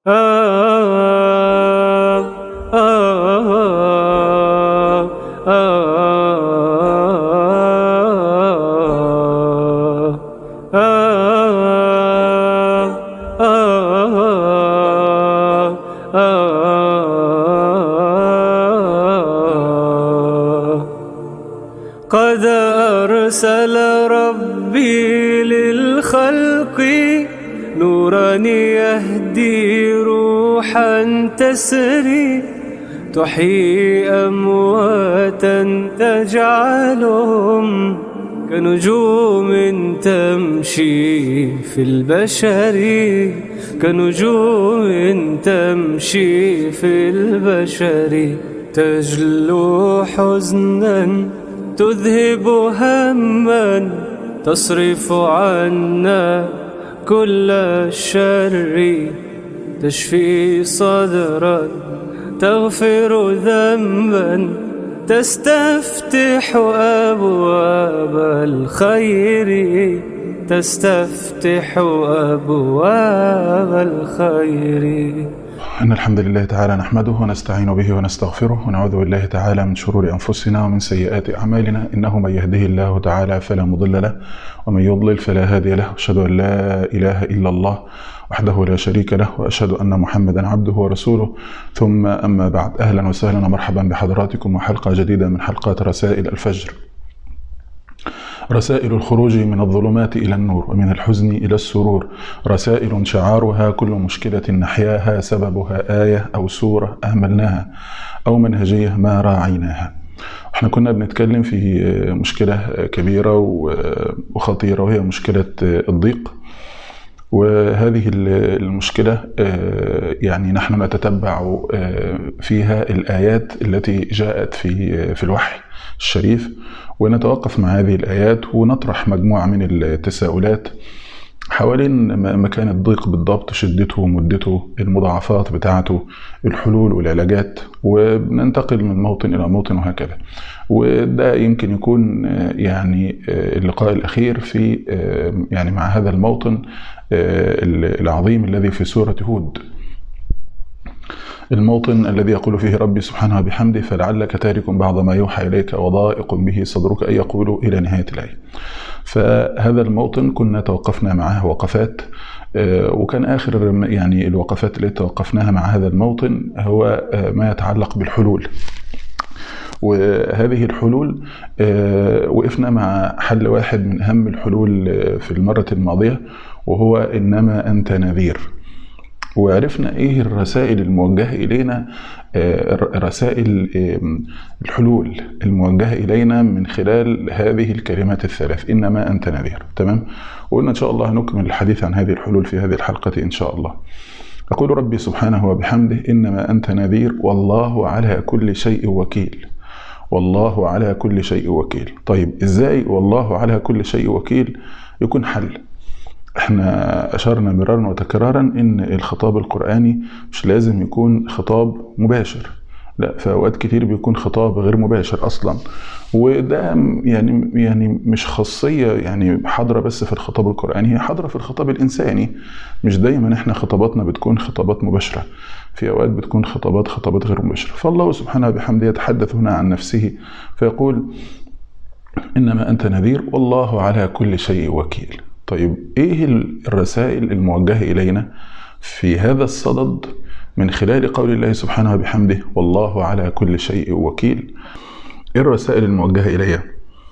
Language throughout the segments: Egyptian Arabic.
قد أرسل ربي للخلق نورا يهدي روحا تسري تحيي أمواتا تجعلهم كنجوم تمشي في البشر كنجوم تمشي في البشر تجلو حزنا تذهب هما تصرف عنا كل الشر تشفي صدرا تغفر ذنبا تستفتح أبواب الخير تستفتح أبواب الخير إن الحمد لله تعالى نحمده ونستعين به ونستغفره ونعوذ بالله تعالى من شرور أنفسنا ومن سيئات أعمالنا إنه من يهده الله تعالى فلا مضل له ومن يضلل فلا هادي له أشهد أن لا إله إلا الله وحده لا شريك له وأشهد أن محمدا عبده ورسوله ثم أما بعد أهلا وسهلا ومرحبا بحضراتكم وحلقة جديدة من حلقات رسائل الفجر رسائل الخروج من الظلمات إلى النور ومن الحزن إلى السرور رسائل شعارها كل مشكلة نحياها سببها آية أو سورة أهملناها أو منهجية ما راعيناها احنا كنا بنتكلم في مشكلة كبيرة وخطيرة وهي مشكلة الضيق وهذه المشكلة يعني نحن نتتبع فيها الآيات التي جاءت في في الوحي الشريف ونتوقف مع هذه الآيات ونطرح مجموعة من التساؤلات حوالين مكان الضيق بالضبط شدته ومدته المضاعفات بتاعته الحلول والعلاجات وبننتقل من موطن إلى موطن وهكذا وده يمكن يكون يعني اللقاء الأخير في يعني مع هذا الموطن العظيم الذي في سورة هود الموطن الذي يقول فيه ربي سبحانه بحمده فلعلك تارك بعض ما يوحى إليك وضائق به صدرك أن يقولوا إلى نهاية الآية فهذا الموطن كنا توقفنا معه وقفات وكان آخر يعني الوقفات التي توقفناها مع هذا الموطن هو ما يتعلق بالحلول وهذه الحلول وقفنا مع حل واحد من أهم الحلول في المرة الماضية وهو إنما أنت نذير وعرفنا ايه الرسائل الموجهه الينا رسائل الحلول الموجهه الينا من خلال هذه الكلمات الثلاث انما انت نذير تمام وقلنا ان شاء الله نكمل الحديث عن هذه الحلول في هذه الحلقه ان شاء الله يقول ربي سبحانه وبحمده انما انت نذير والله على كل شيء وكيل والله على كل شيء وكيل طيب ازاي والله على كل شيء وكيل يكون حل احنا اشرنا مرارا وتكرارا ان الخطاب القراني مش لازم يكون خطاب مباشر لا في اوقات كتير بيكون خطاب غير مباشر اصلا وده يعني يعني مش خاصيه يعني حاضره بس في الخطاب القراني هي حاضره في الخطاب الانساني مش دايما احنا خطاباتنا بتكون خطابات مباشره في اوقات بتكون خطابات خطابات غير مباشره فالله سبحانه بحمده يتحدث هنا عن نفسه فيقول انما انت نذير والله على كل شيء وكيل طيب ايه الرسائل الموجهه الينا في هذا الصدد من خلال قول الله سبحانه وبحمده والله على كل شيء وكيل ايه الرسائل الموجهه الي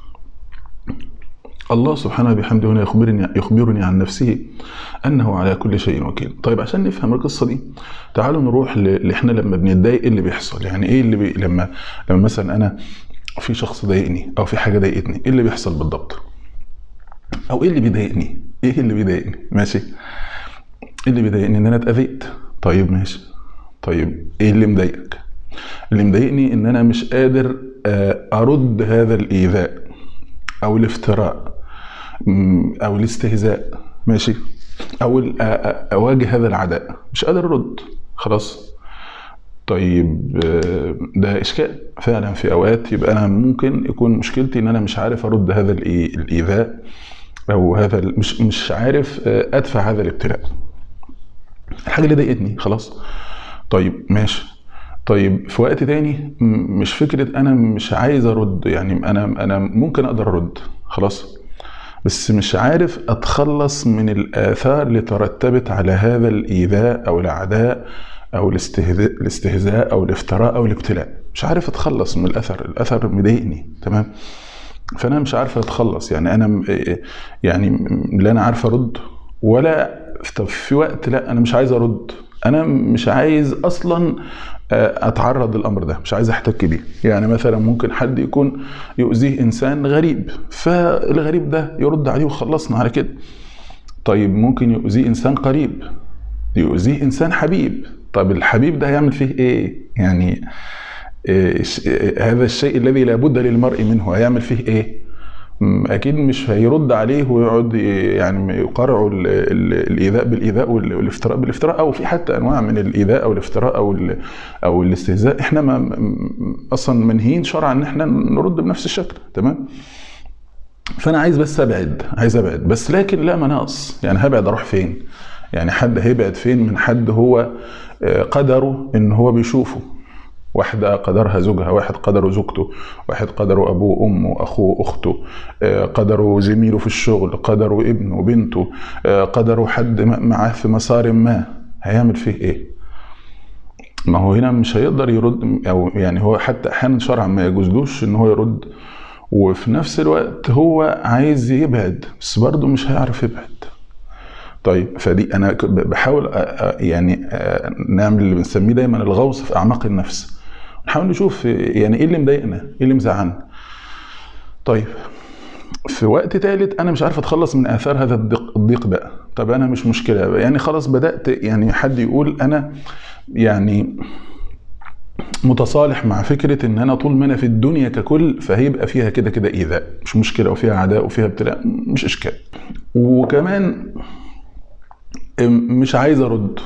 الله سبحانه وبحمده هنا يخبرني يخبرني عن نفسه انه على كل شيء وكيل طيب عشان نفهم القصه دي تعالوا نروح اللي احنا لما بنتضايق ايه اللي بيحصل يعني ايه اللي بي لما لما مثلا انا في شخص ضايقني او في حاجه ضايقتني ايه اللي بيحصل بالضبط او ايه اللي بيضايقني ايه اللي بيضايقني ماشي ايه اللي بيضايقني ان انا اتاذيت طيب ماشي طيب ايه اللي مضايقك اللي مضايقني ان انا مش قادر ارد هذا الايذاء او الافتراء او الاستهزاء ماشي او اواجه هذا العداء مش قادر ارد خلاص طيب ده اشكال فعلا في اوقات يبقى انا ممكن يكون مشكلتي ان انا مش عارف ارد هذا الايذاء او هذا مش مش عارف ادفع هذا الابتلاء الحاجه اللي ضايقتني خلاص طيب ماشي طيب في وقت تاني م- مش فكره انا مش عايز ارد يعني انا انا ممكن اقدر ارد خلاص بس مش عارف اتخلص من الاثار اللي ترتبت على هذا الايذاء او العداء او الاستهزاء الاستهزاء او الافتراء او الابتلاء مش عارف اتخلص من الاثر الاثر مضايقني تمام فانا مش عارف اتخلص يعني انا م- يعني م- لا انا عارف ارد ولا طب في وقت لا انا مش عايز ارد انا مش عايز اصلا آه، اتعرض للامر ده مش عايز احتك بيه يعني مثلا ممكن حد يكون يؤذيه انسان غريب فالغريب ده يرد عليه وخلصنا على كده طيب ممكن يؤذيه انسان قريب يؤذيه انسان حبيب طب الحبيب ده هيعمل فيه ايه يعني إيه ش- إيه هذا الشيء الذي لابد للمرء منه هيعمل فيه ايه م، اكيد مش هيرد عليه ويقعد ي- يعني يقارعوا ال- ال- الايذاء بالايذاء وال- والافتراء بالافتراء او في حتى انواع من الايذاء او الافتراء او ال- او الاستهزاء احنا ما م- اصلا منهيين شرعا ان احنا نرد بنفس الشكل تمام فانا عايز بس ابعد عايز ابعد بس لكن لا مناص يعني هبعد اروح فين يعني حد هيبعد فين من حد هو آه، قدره ان هو بيشوفه واحدة قدرها زوجها واحد قدره زوجته واحد قدره أبوه أمه أخوه أخته آه، قدره زميله في الشغل قدره ابنه بنته آه، قدره حد م- معاه في مسار ما هيعمل فيه إيه ما هو هنا مش هيقدر يرد أو يعني هو حتى أحيانا شرعا ما يجوزلوش إن هو يرد وفي نفس الوقت هو عايز يبعد بس برضه مش هيعرف يبعد طيب فدي انا ك- ب- بحاول أ- أ- يعني أ- نعمل اللي بنسميه دايما الغوص في اعماق النفس نحاول نشوف يعني ايه اللي مضايقنا ايه اللي مزعلنا طيب في وقت ثالث انا مش عارف اتخلص من اثار هذا الضيق, الضيق ده طب انا مش مشكله يعني خلاص بدات يعني حد يقول انا يعني متصالح مع فكره ان انا طول ما انا في الدنيا ككل فهيبقى فيها كده كده ايذاء مش مشكله وفيها عداء وفيها ابتلاء مش اشكال وكمان مش عايز ارد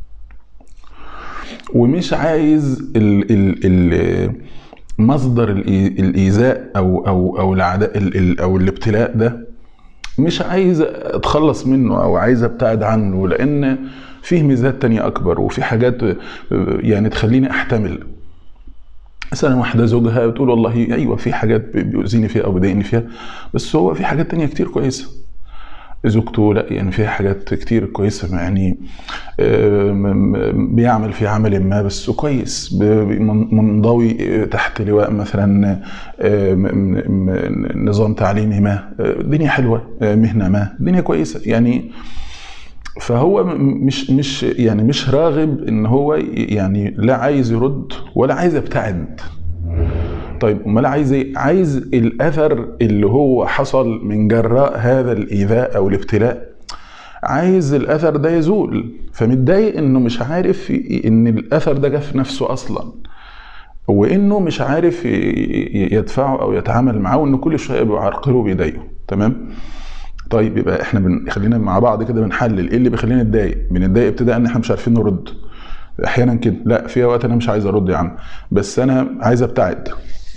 ومش عايز ال ال ال مصدر الإي- الايذاء او او او العداء ال- ال- او الابتلاء ده مش عايز اتخلص منه او عايز ابتعد عنه لان فيه ميزات تانية اكبر وفي حاجات آه، يعني تخليني احتمل مثلا واحده زوجها بتقول والله ايوه في حاجات بيؤذيني فيها او بيضايقني فيها بس هو في حاجات تانية كتير كويسه زوجته لا يعني فيها حاجات كتير كويسه يعني آه، م- م- بيعمل في عمل ما بس كويس ب- ب- من- منضوي تحت لواء مثلا آه، م- م- نظام تعليمي ما آه، دنيا حلوه آه، مهنه ما دنيا كويسه يعني فهو م- مش مش يعني مش راغب ان هو يعني لا عايز يرد ولا عايز يبتعد طيب امال عايز ايه؟ عايز الاثر اللي هو حصل من جراء هذا الايذاء او الابتلاء عايز الاثر ده يزول فمتضايق انه مش عارف ي- ان الاثر ده جه في نفسه اصلا وانه مش عارف ي- ي- يدفعه او يتعامل معاه وانه كل شويه بيعرقله وبيضايقه تمام طيب يبقى احنا بن... خلينا مع بعض كده بنحلل ايه اللي بيخلينا نتضايق بنتضايق ابتداء ان احنا مش عارفين نرد احيانا كده لا في اوقات انا مش عايز ارد يا عم بس انا عايز ابتعد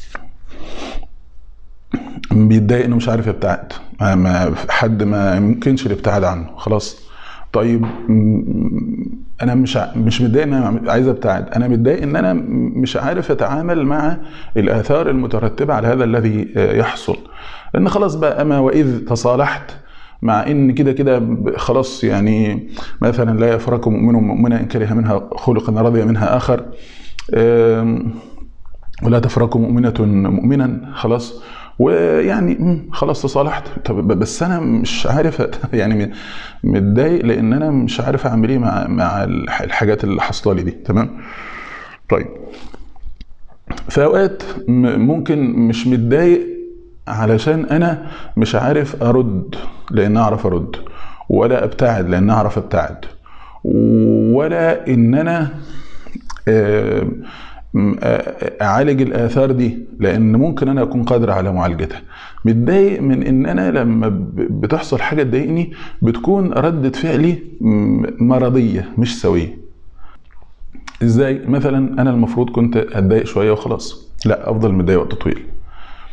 بيتضايق انه مش عارف يبتعد ما- ما حد ما يمكنش الابتعاد عنه خلاص طيب م- انا مش ع- مش متضايق ان انا عايز ابتعد انا متضايق ان انا مش عارف اتعامل مع الاثار المترتبه على هذا الذي آه، يحصل لان خلاص بقى اما واذ تصالحت مع ان كده كده ب- خلاص يعني مثلا لا يفرق مؤمن مؤمنا ان كره منها خلقا رضي منها اخر آم، ولا تفرق مؤمنة مؤمنا خلاص ويعني مم، خلاص تصالحت طب ب- بس انا مش عارف أت- يعني م- متضايق لان انا مش عارف اعمل ايه مع مع الح- الحاجات اللي حاصله لي دي تمام طيب في اوقات م- ممكن مش متضايق علشان انا مش عارف ارد لان اعرف ارد ولا ابتعد لان اعرف ابتعد ولا ان انا آه، م- آه، اعالج الاثار دي لان ممكن انا اكون قادر على معالجتها متضايق من ان انا لما ب- بتحصل حاجه تضايقني بتكون رده فعلي م- مرضيه مش سويه ازاي مثلا انا المفروض كنت اتضايق شويه وخلاص لا افضل متضايق وقت طويل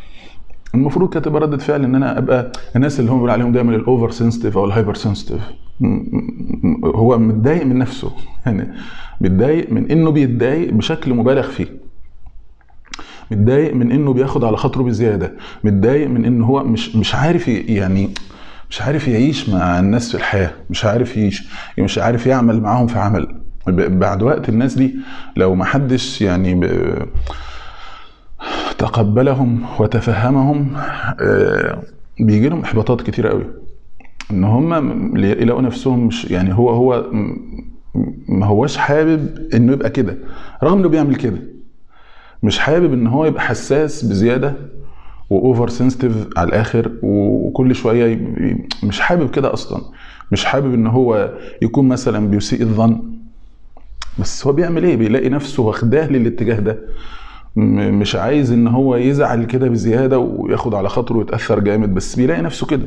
المفروض كانت تبقى رده فعل ان انا ابقى الناس اللي هم بيقول عليهم دايما الاوفر سنسيتيف او الهايبر سنسيتيف م- م- هو متضايق من نفسه يعني متضايق من انه بيتضايق بشكل مبالغ فيه متضايق من انه بياخد على خاطره بزياده متضايق من انه هو مش مش عارف ي- يعني مش عارف يعيش مع الناس في الحياه مش عارف يعيش مش عارف يعمل معاهم في عمل ب- بعد وقت الناس دي لو ما حدش يعني ب- تقبلهم وتفهمهم آه، بيجي لهم احباطات كتير قوي ان هم يلاقوا نفسهم مش يعني هو هو م- ما هوش حابب انه يبقى كده رغم انه بيعمل كده مش حابب ان هو يبقى حساس بزياده واوفر سنسيتيف على الاخر وكل شويه ي- مش حابب كده اصلا مش حابب ان هو يكون مثلا بيسيء الظن بس هو بيعمل ايه بيلاقي نفسه واخداه للاتجاه ده م- مش عايز ان هو يزعل كده بزياده وياخد على خاطره ويتاثر جامد بس بيلاقي نفسه كده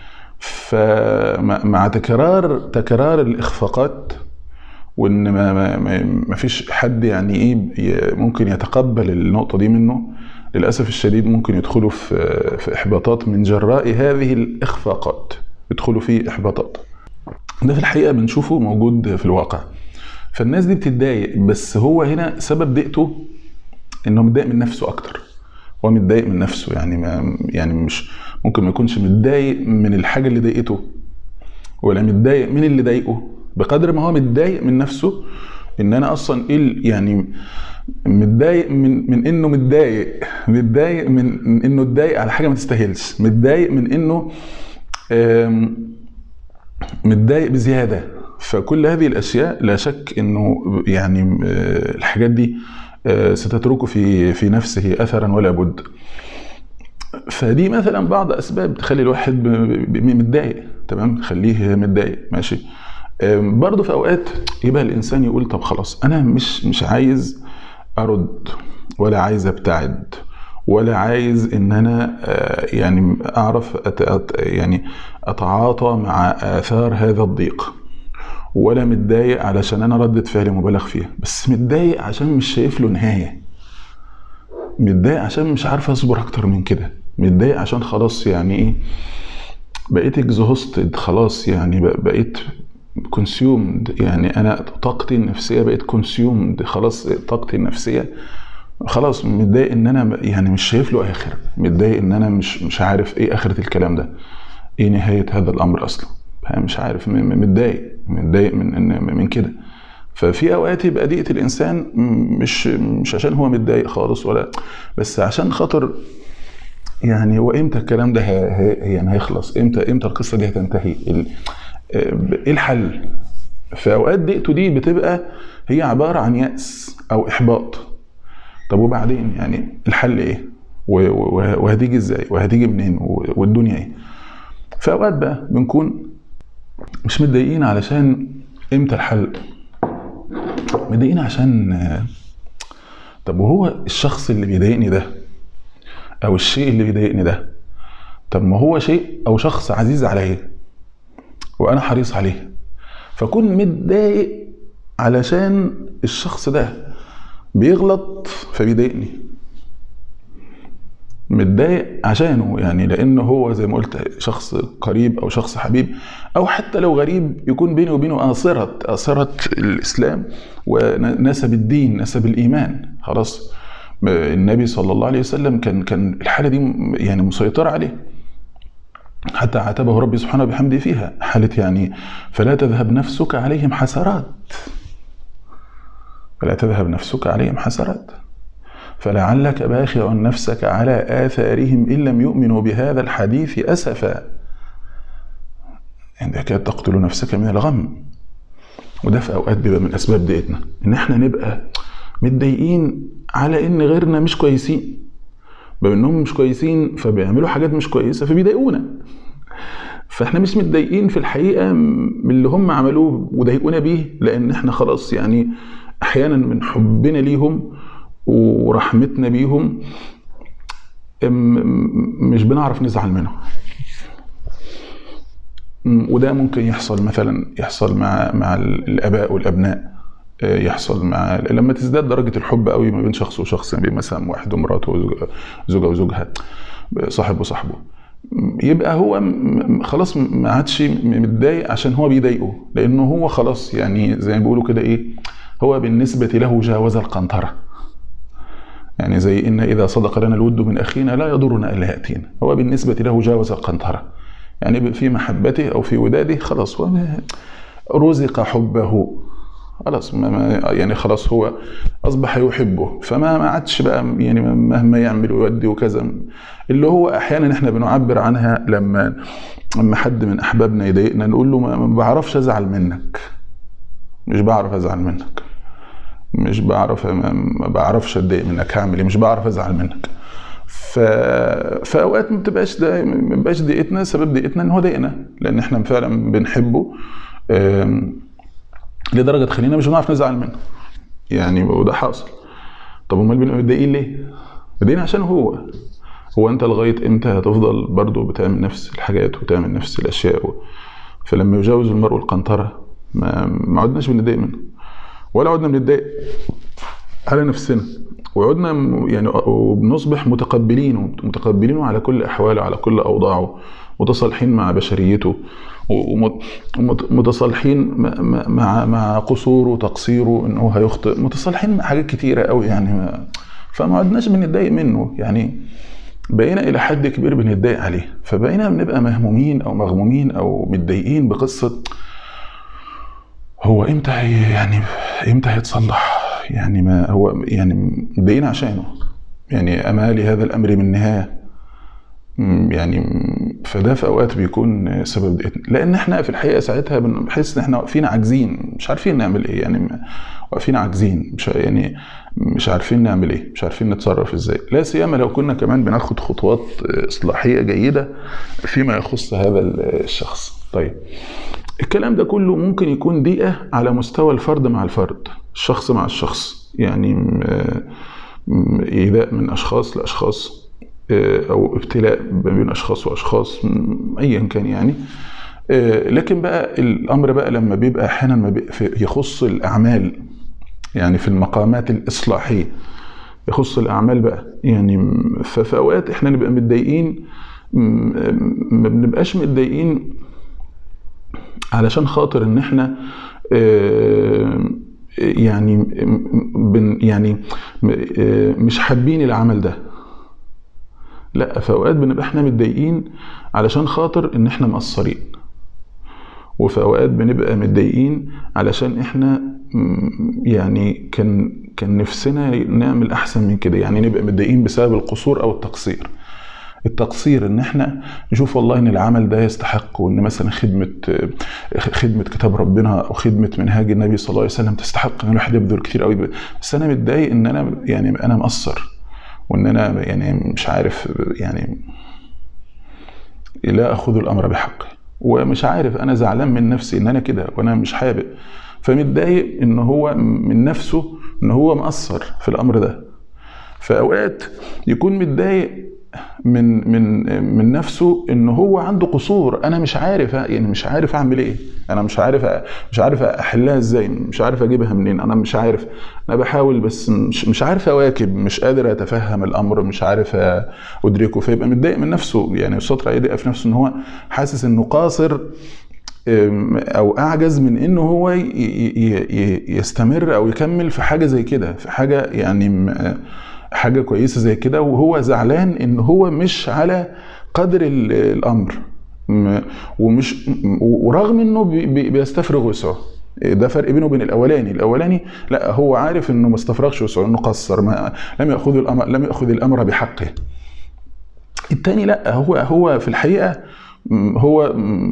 فمع تكرار تكرار الاخفاقات وان ما ما ما ما فيش حد يعني ايه ي- ممكن يتقبل النقطه دي منه للاسف الشديد ممكن يدخلوا في في احباطات من جراء هذه الاخفاقات يدخلوا في احباطات ده في الحقيقه بنشوفه موجود في الواقع فالناس دي بتتضايق بس هو هنا سبب ضيقته انه متضايق من نفسه اكتر هو متضايق من نفسه يعني ما يعني مش ممكن ما يكونش متضايق من الحاجه اللي ضايقته ولا متضايق من اللي ضايقه بقدر ما هو متضايق من نفسه ان انا اصلا ايه ال- يعني متضايق من من انه متضايق متضايق من من انه اتضايق على حاجه ما تستاهلش متضايق من انه آم، متضايق بزياده فكل هذه الاشياء لا شك انه يعني آه، الحاجات دي آه، ستترك في في نفسه اثرا ولا بد فدي مثلا بعض اسباب تخلي الواحد ب- ب- متضايق تمام تخليه متضايق ماشي آم، برضه في اوقات يبقى الانسان يقول طب خلاص انا مش مش عايز ارد ولا عايز ابتعد ولا عايز ان انا آه، يعني اعرف أت أت يعني اتعاطى مع اثار هذا الضيق ولا متضايق علشان انا ردة فعلي مبالغ فيها بس متضايق عشان مش شايف له نهايه متضايق عشان مش عارف اصبر اكتر من كده متضايق عشان خلاص يعني ايه بقيت اكزهوستد خلاص يعني ب- بقيت كونسيومد يعني انا طاقتي النفسيه بقيت كونسيومد خلاص طاقتي النفسيه خلاص متضايق ان انا يعني مش شايف له اخر متضايق ان انا مش مش عارف ايه اخره الكلام ده ايه نهايه هذا الامر اصلا فاهم؟ مش عارف م- م- متضايق متضايق من إن- من كده ففي اوقات يبقى ضيقه الانسان م- مش مش عشان هو متضايق خالص ولا بس عشان خاطر يعني هو امتى الكلام ده هي هي يعني هيخلص امتى امتى القصه دي هتنتهي ال- ايه الحل في اوقات ضيقته دي بتبقى هي عباره عن يأس او احباط طب وبعدين يعني الحل ايه و- و- وهتيجي ازاي وهتيجي منين و- والدنيا ايه في اوقات بقى بنكون مش متضايقين علشان امتى الحل متضايقين عشان آه، طب وهو الشخص اللي بيضايقني ده او الشيء اللي بيضايقني ده طب ما هو شيء او شخص عزيز عليا وانا حريص عليه فكون متضايق علشان الشخص ده بيغلط فبيضايقني متضايق عشانه يعني لانه هو زي ما قلت شخص قريب او شخص حبيب او حتى لو غريب يكون بيني وبينه اثره اثره الاسلام ونسب الدين نسب الايمان خلاص النبي صلى الله عليه وسلم كان كان الحاله دي يعني مسيطره عليه حتى عاتبه ربي سبحانه وبحمده فيها حالة يعني فلا تذهب نفسك عليهم حسرات فلا تذهب نفسك عليهم حسرات فلعلك باخع نفسك على آثارهم إن لم يؤمنوا بهذا الحديث أسفا عندك تقتل نفسك من الغم وده في أوقات بيبقى من أسباب ضيقتنا إن إحنا نبقى متضايقين على إن غيرنا مش كويسين بما إنهم مش كويسين فبيعملوا حاجات مش كويسة فبيضايقونا فاحنا مش متضايقين في الحقيقه من اللي هم عملوه وضايقونا بيه لان احنا خلاص يعني احيانا من حبنا ليهم ورحمتنا بيهم مش بنعرف نزعل منهم وده ممكن يحصل مثلا يحصل مع مع الاباء والابناء يحصل مع لما تزداد درجه الحب قوي ما بين شخص وشخص يعني مثلا واحد ومراته زوجه وزوجها صاحب وصاحبه يبقى هو م- م- خلاص ما عادش م- متضايق عشان هو بيضايقه لانه هو خلاص يعني زي ما بيقولوا كده ايه هو بالنسبه له جاوز القنطره يعني زي ان اذا صدق لنا الود من اخينا لا يضرنا الا ياتينا هو بالنسبه له جاوز القنطره يعني في محبته او في وداده خلاص هو ما- رزق حبه خلاص ما ما يعني خلاص هو اصبح يحبه فما ما عادش بقى يعني مهما يعمل ويودي وكذا اللي هو احيانا احنا بنعبر عنها لما لما حد من احبابنا يضايقنا نقول له ما ما بعرفش ازعل منك مش بعرف ازعل منك مش بعرف ما ما بعرفش اتضايق منك هعمل ايه مش بعرف ازعل منك ف... فاوقات ما بتبقاش ده ما بيبقاش ضيقتنا سبب ضيقتنا ان هو ضايقنا لان احنا فعلا بنحبه أم، لدرجه تخلينا مش بنعرف نزعل منه يعني وده حاصل طب امال بنبقى متضايقين ليه؟ متضايقين عشان هو هو انت لغايه امتى هتفضل برضه بتعمل نفس الحاجات وتعمل نفس الاشياء و... فلما يجاوز المرء القنطره ما ما عدناش بنتضايق منه ولا عدنا بنتضايق على نفسنا وعدنا م- يعني وبنصبح متقبلين متقبلينه على كل احواله على كل اوضاعه متصالحين مع بشريته ومتصالحين مع مع مع قصوره وتقصيره ان هو هيخطئ متصالحين مع حاجات كتيره قوي يعني ما فما عدناش بنتضايق منه يعني بقينا الى حد كبير بنتضايق عليه فبقينا بنبقى مهمومين او مغمومين او متضايقين بقصه هو امتى هي يعني امتى هيتصلح يعني ما هو يعني متضايقين عشانه يعني اما لهذا الامر من نهايه مم، يعني مم، فده في اوقات بيكون سبب ضيقتنا لان احنا في الحقيقه ساعتها بنحس ان احنا واقفين عاجزين مش عارفين نعمل ايه يعني م- واقفين عاجزين مش يعني مش عارفين نعمل ايه مش عارفين نتصرف ازاي لا سيما لو كنا كمان بناخد خطوات اصلاحيه جيده فيما يخص هذا الشخص طيب الكلام ده كله ممكن يكون ضيقه على مستوى الفرد مع الفرد الشخص مع الشخص يعني م- م- ايذاء من اشخاص لاشخاص آه، او ابتلاء ما بين اشخاص واشخاص م- ايا كان يعني آه، لكن بقى الامر بقى لما بيبقى احيانا ما بي- في- يخص الاعمال يعني في المقامات الاصلاحيه يخص الاعمال بقى يعني م- ففي اوقات احنا نبقى متضايقين م- ما بنبقاش متضايقين علشان خاطر ان احنا آه، يعني م- بن يعني م- آه، مش حابين العمل ده لا في اوقات بنبقى احنا متضايقين علشان خاطر ان احنا مقصرين وفي اوقات بنبقى متضايقين علشان احنا م- يعني كان كان نفسنا نعمل احسن من كده يعني نبقى متضايقين بسبب القصور او التقصير التقصير ان احنا نشوف والله ان العمل ده يستحق وان مثلا خدمه خدمه كتاب ربنا او خدمه منهاج النبي صلى الله عليه وسلم تستحق ان الواحد يبذل كتير قوي بس انا متضايق ان انا يعني انا مقصر وان انا يعني مش عارف يعني لا اخذ الامر بحقه ومش عارف انا زعلان من نفسي ان انا كده وانا مش حابب فمتضايق ان هو من نفسه ان هو مقصر في الامر ده فاوقات يكون متضايق من من من نفسه ان هو عنده قصور انا مش عارف يعني مش عارف اعمل ايه انا مش عارف مش عارف احلها ازاي مش عارف اجيبها منين انا مش عارف انا بحاول بس مش مش عارف اواكب مش قادر اتفهم الامر مش عارف ادركه فيبقى متضايق من نفسه يعني السطر يضايق في نفسه ان هو حاسس انه قاصر او اعجز من انه هو يستمر او يكمل في حاجه زي كده في حاجه يعني حاجه كويسه زي كده وهو زعلان ان هو مش على قدر الامر ومش ورغم انه بيستفرغ وسعه ده فرق بينه وبين الاولاني الاولاني لا هو عارف انه ما استفرغش وسعه انه قصر ما لم ياخذ الامر لم ياخذ الامر بحقه الثاني لا هو هو في الحقيقه هو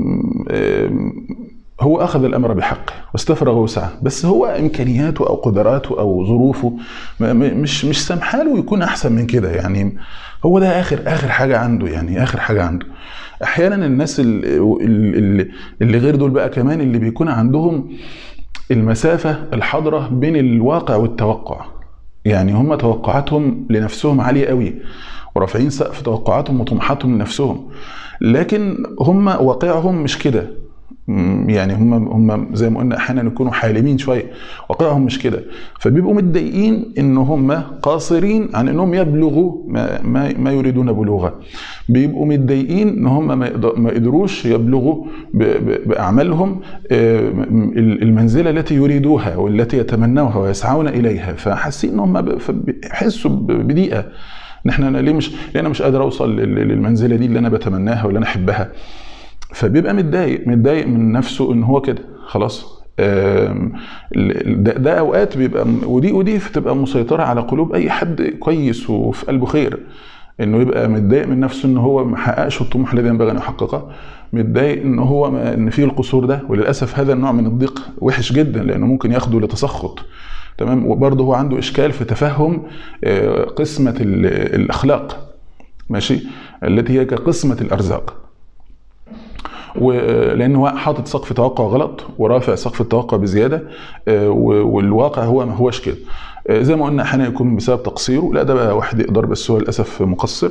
هو اخذ الامر بحقه واستفرغ وسعه بس هو امكانياته او قدراته او ظروفه مش مش سامحه له يكون احسن من كده يعني هو ده اخر اخر حاجه عنده يعني اخر حاجه عنده احيانا الناس اللي, اللي غير دول بقى كمان اللي بيكون عندهم المسافه الحاضره بين الواقع والتوقع يعني هم توقعاتهم لنفسهم عاليه قوي ورافعين سقف توقعاتهم وطموحاتهم لنفسهم لكن هم واقعهم مش كده م- يعني هم هم زي ما قلنا احيانا يكونوا حالمين شويه واقعهم مش كده فبيبقوا متضايقين ان هم قاصرين عن انهم يبلغوا ما, ما, ما يريدون بلوغه بيبقوا متضايقين ان هم ما يقدر- ما قدروش يبلغوا ب- ب- باعمالهم آه، م- المنزله التي يريدوها والتي يتمنوها ويسعون اليها فحاسين ان هم ب- فبيحسوا ب- بضيقه ان احنا أنا ليه مش ليه انا مش قادر اوصل لل- للمنزله دي اللي انا بتمناها واللي انا احبها فبيبقى متضايق متضايق من نفسه ان هو كده خلاص آم، ال- ده, ده اوقات بيبقى ودي ودي بتبقى مسيطره على قلوب اي حد كويس وفي قلبه خير انه يبقى متضايق من نفسه ان هو ما حققش الطموح الذي ينبغي ان يحققه متضايق ان هو ما ان فيه القصور ده وللاسف هذا النوع من الضيق وحش جدا لانه ممكن ياخده لتسخط تمام وبرضه هو عنده اشكال في تفهم آه، قسمه ال- الاخلاق ماشي التي هي كقسمه الارزاق ولان هو حاطط سقف توقع غلط ورافع سقف التوقع بزياده آه، و- والواقع هو ما هوش كده آه، زي ما قلنا احيانا يكون بسبب تقصيره لا ده بقى واحد يقدر بس هو للاسف مقصر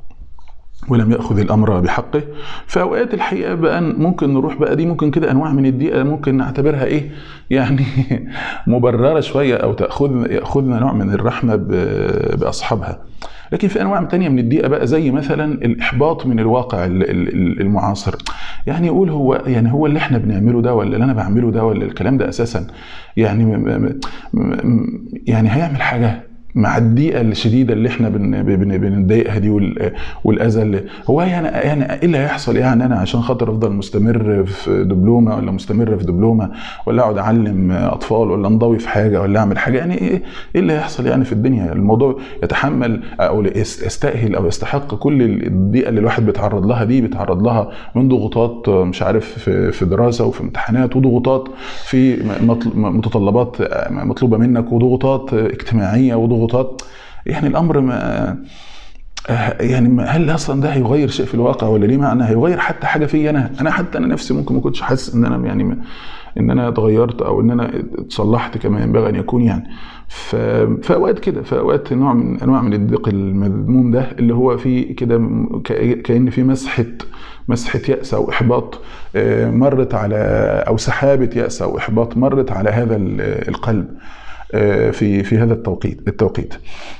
ولم ياخذ الامر بحقه في اوقات الحقيقه بقى ممكن نروح بقى دي ممكن كده انواع من الضيقه ممكن نعتبرها ايه يعني مبرره شويه او تاخذ ياخذنا نوع من الرحمه ب- باصحابها لكن في انواع تانية من الضيقه بقى زي مثلا الاحباط من الواقع ال- ال- المعاصر يعني يقول هو يعني هو اللي احنا بنعمله ده ولا اللي انا بعمله ده ولا الكلام ده اساسا يعني م- م- م- يعني هيعمل حاجه مع الضيقه الشديده اللي احنا بن بن بنضايقها دي وال- والاذى اللي هو يعني يعني ايه اللي هيحصل يعني انا عشان خاطر افضل مستمر في دبلومه ولا مستمر في دبلومه ولا اقعد اعلم اطفال ولا انضوي في حاجه ولا اعمل حاجه يعني ايه ايه اللي هيحصل يعني في الدنيا الموضوع يتحمل او يست- يستاهل او يستحق كل الضيقه اللي الواحد بيتعرض لها دي بيتعرض لها من ضغوطات مش عارف في في دراسه وفي امتحانات وضغوطات في مطل- متطلبات مطلوبه منك وضغوطات اجتماعيه وضغوطات يعني الامر ما يعني ما- هل اصلا ده هيغير شيء في الواقع ولا ليه معنى هيغير حتى حاجه فيا انا انا حتى انا نفسي ممكن ما كنتش حاسس ان انا يعني ما- ان انا اتغيرت او ان انا اتصلحت كما ينبغي ان يكون يعني ف- في اوقات كده في اوقات نوع من انواع من الضيق المذموم ده اللي هو فيه كده م- ك- كان في مسحه مسحه ياس او احباط آه، مرت على او سحابه ياس او احباط مرت على هذا ال- القلب آه، في في هذا التوقيت التوقيت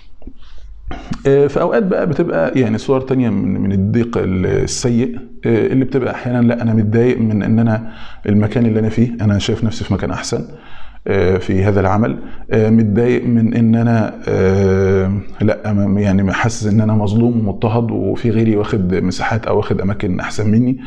آه، في اوقات بقى بتبقى يعني صور تانية من من الضيق السيء آه، اللي بتبقى احيانا لا انا متضايق من ان انا المكان اللي انا فيه انا شايف نفسي في مكان احسن آه، في هذا العمل آه، متضايق من ان انا آه، لا أنا يعني حاسس ان انا مظلوم ومضطهد وفي غيري واخد مساحات او واخد اماكن احسن مني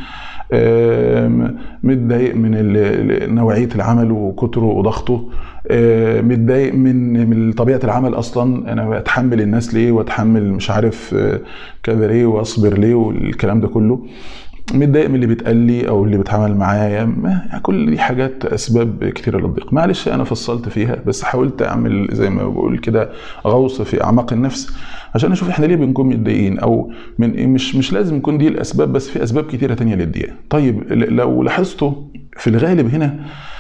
آم، متضايق من ال- ال- نوعيه العمل وكتره وضغطه آه، متضايق من من طبيعه العمل اصلا انا بتحمل الناس ليه واتحمل مش عارف آه، كذا ليه واصبر ليه والكلام ده كله متضايق من اللي بيتقال لي او اللي بيتعامل معايا ما- كل دي حاجات اسباب كتيره للضيق معلش انا فصلت فيها بس حاولت اعمل زي ما بقول كده غوص في اعماق النفس عشان اشوف احنا ليه بنكون متضايقين او من مش مش لازم يكون دي الاسباب بس في اسباب كتيره تانية للضيق طيب ل- لو لاحظتوا في الغالب هنا